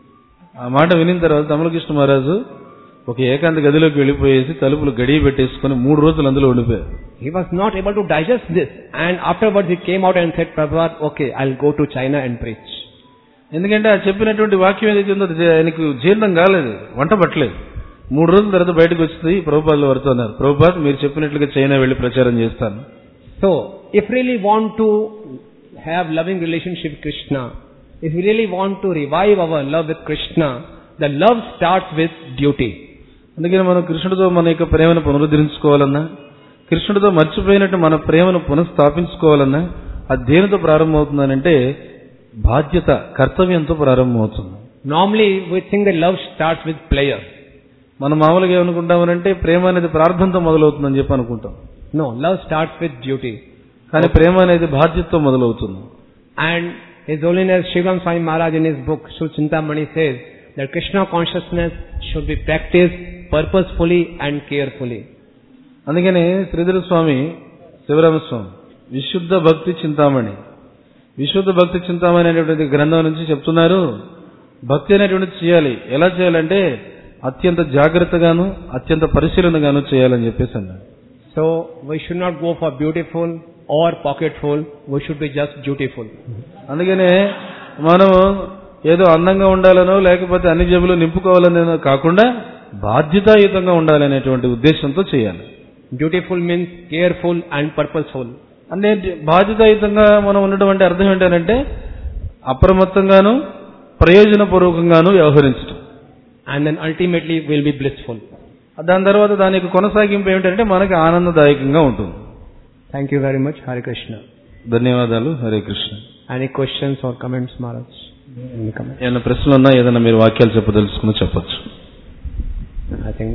ఆ మాట వినిన తర్వాత తమలకృష్ణ మహారాజు ఒక ఏకాంత గదిలోకి వెళ్ళిపోయేసి తలుపులు గడియ పెట్టేసుకుని మూడు రోజులు అందులో ఉండిపోయారు He was not able to digest this. And afterwards he came out and said, Prabhupada, okay, I'll go to China and preach. ఎందుకంటే ఆ చెప్పినటువంటి వాక్యం ఏదైతే ఉందో అది ఆయనకు జీర్ణం కాలేదు వంట పట్టలేదు మూడు రోజుల తర్వాత బయటకు వచ్చింది ప్రభుపాదులు వారితో అన్నారు ప్రభుపాద్ మీరు చెప్పినట్లుగా చైనా వెళ్ళి ప్రచారం చేస్తాను So, if really want to have loving relationship with Krishna, if we really want to revive our love with Krishna, the love starts with duty. అందుకని మనం కృష్ణుడితో మన యొక్క ప్రేమను పునరుద్ధరించుకోవాలన్నా కృష్ణుడితో మర్చిపోయినట్టు మన ప్రేమను పునఃస్థాపించుకోవాలన్నా అది దేనితో ప్రారంభమవుతుందనంటే బాధ్యత కర్తవ్యంతో ప్రారంభమవుతుంది Normally we think that love starts with pleasure. మనం మామూలుగా ఏమనుకుంటామనంటే ప్రేమ అనేది ప్రార్థనతో మొదలవుతుందని చెప్పి అనుకుంటాం No, love starts with duty. కానీ ప్రేమ అనేది బాధ్యతతో మొదలవుతుంది And His Holiness Shivam Swami Maharaj in his book Suchintamani says that Krishna consciousness should be practiced purposefully and carefully. అందుకని శ్రీధర స్వామి శివరామస్వామి విశుద్ధ భక్తి చింతామణి విశుద్ధ భక్తి చింతామణి అనేటువంటి గ్రంథం నుంచి చెప్తున్నారు భక్తి అనేటువంటిది చేయాలి ఎలా చేయాలంటే అత్యంత జాగ్రత్తగాను అత్యంత పరిశీలనగాను చేయాలని చెప్పేసి అన్నారు So we should not go for beautiful or pocketful. We should be just dutiful. అందుకనే మనం ఏదో అందంగా ఉండాలనో లేకపోతే అన్ని జేబులు నింపుకోవాలనో కాకుండా బాధ్యతాయుతంగా ఉండాలనేటువంటి ఉద్దేశంతో చేయాలి Dutiful means careful and purposeful. అంటే బాధ్యతాయుతంగా మనం ఉండడం అంటే అర్థం ఏంటంటే అప్రమత్తంగాను ప్రయోజనపూర్వకంగాను వ్యవహరించడం And then ultimately we'll be blissful. దాని తర్వాత దాని యొక్క కొనసాగింపు ఏమిటంటే మనకి ఆనందదాయకంగా ఉంటుంది Thank you very much. Hare Krishna. ధన్యవాదాలు Hare Krishna Any questions or comments, Maharaj? Any comments? ఏమైనా ప్రశ్నలు ఉన్నా ఏదైనా మీరు వాక్యాలు చెప్పదలుచుకుని చెప్పొచ్చు I think.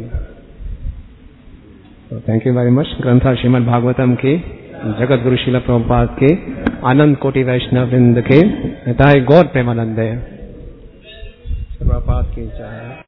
So thank you very much. Grantha Srimad Bhagavatam की जगत गुरु शिला प्रभुपाद के आनंद कोटि वैष्णव वृंद के ताई गौर प्रेमानंद प्रभुपाद की जय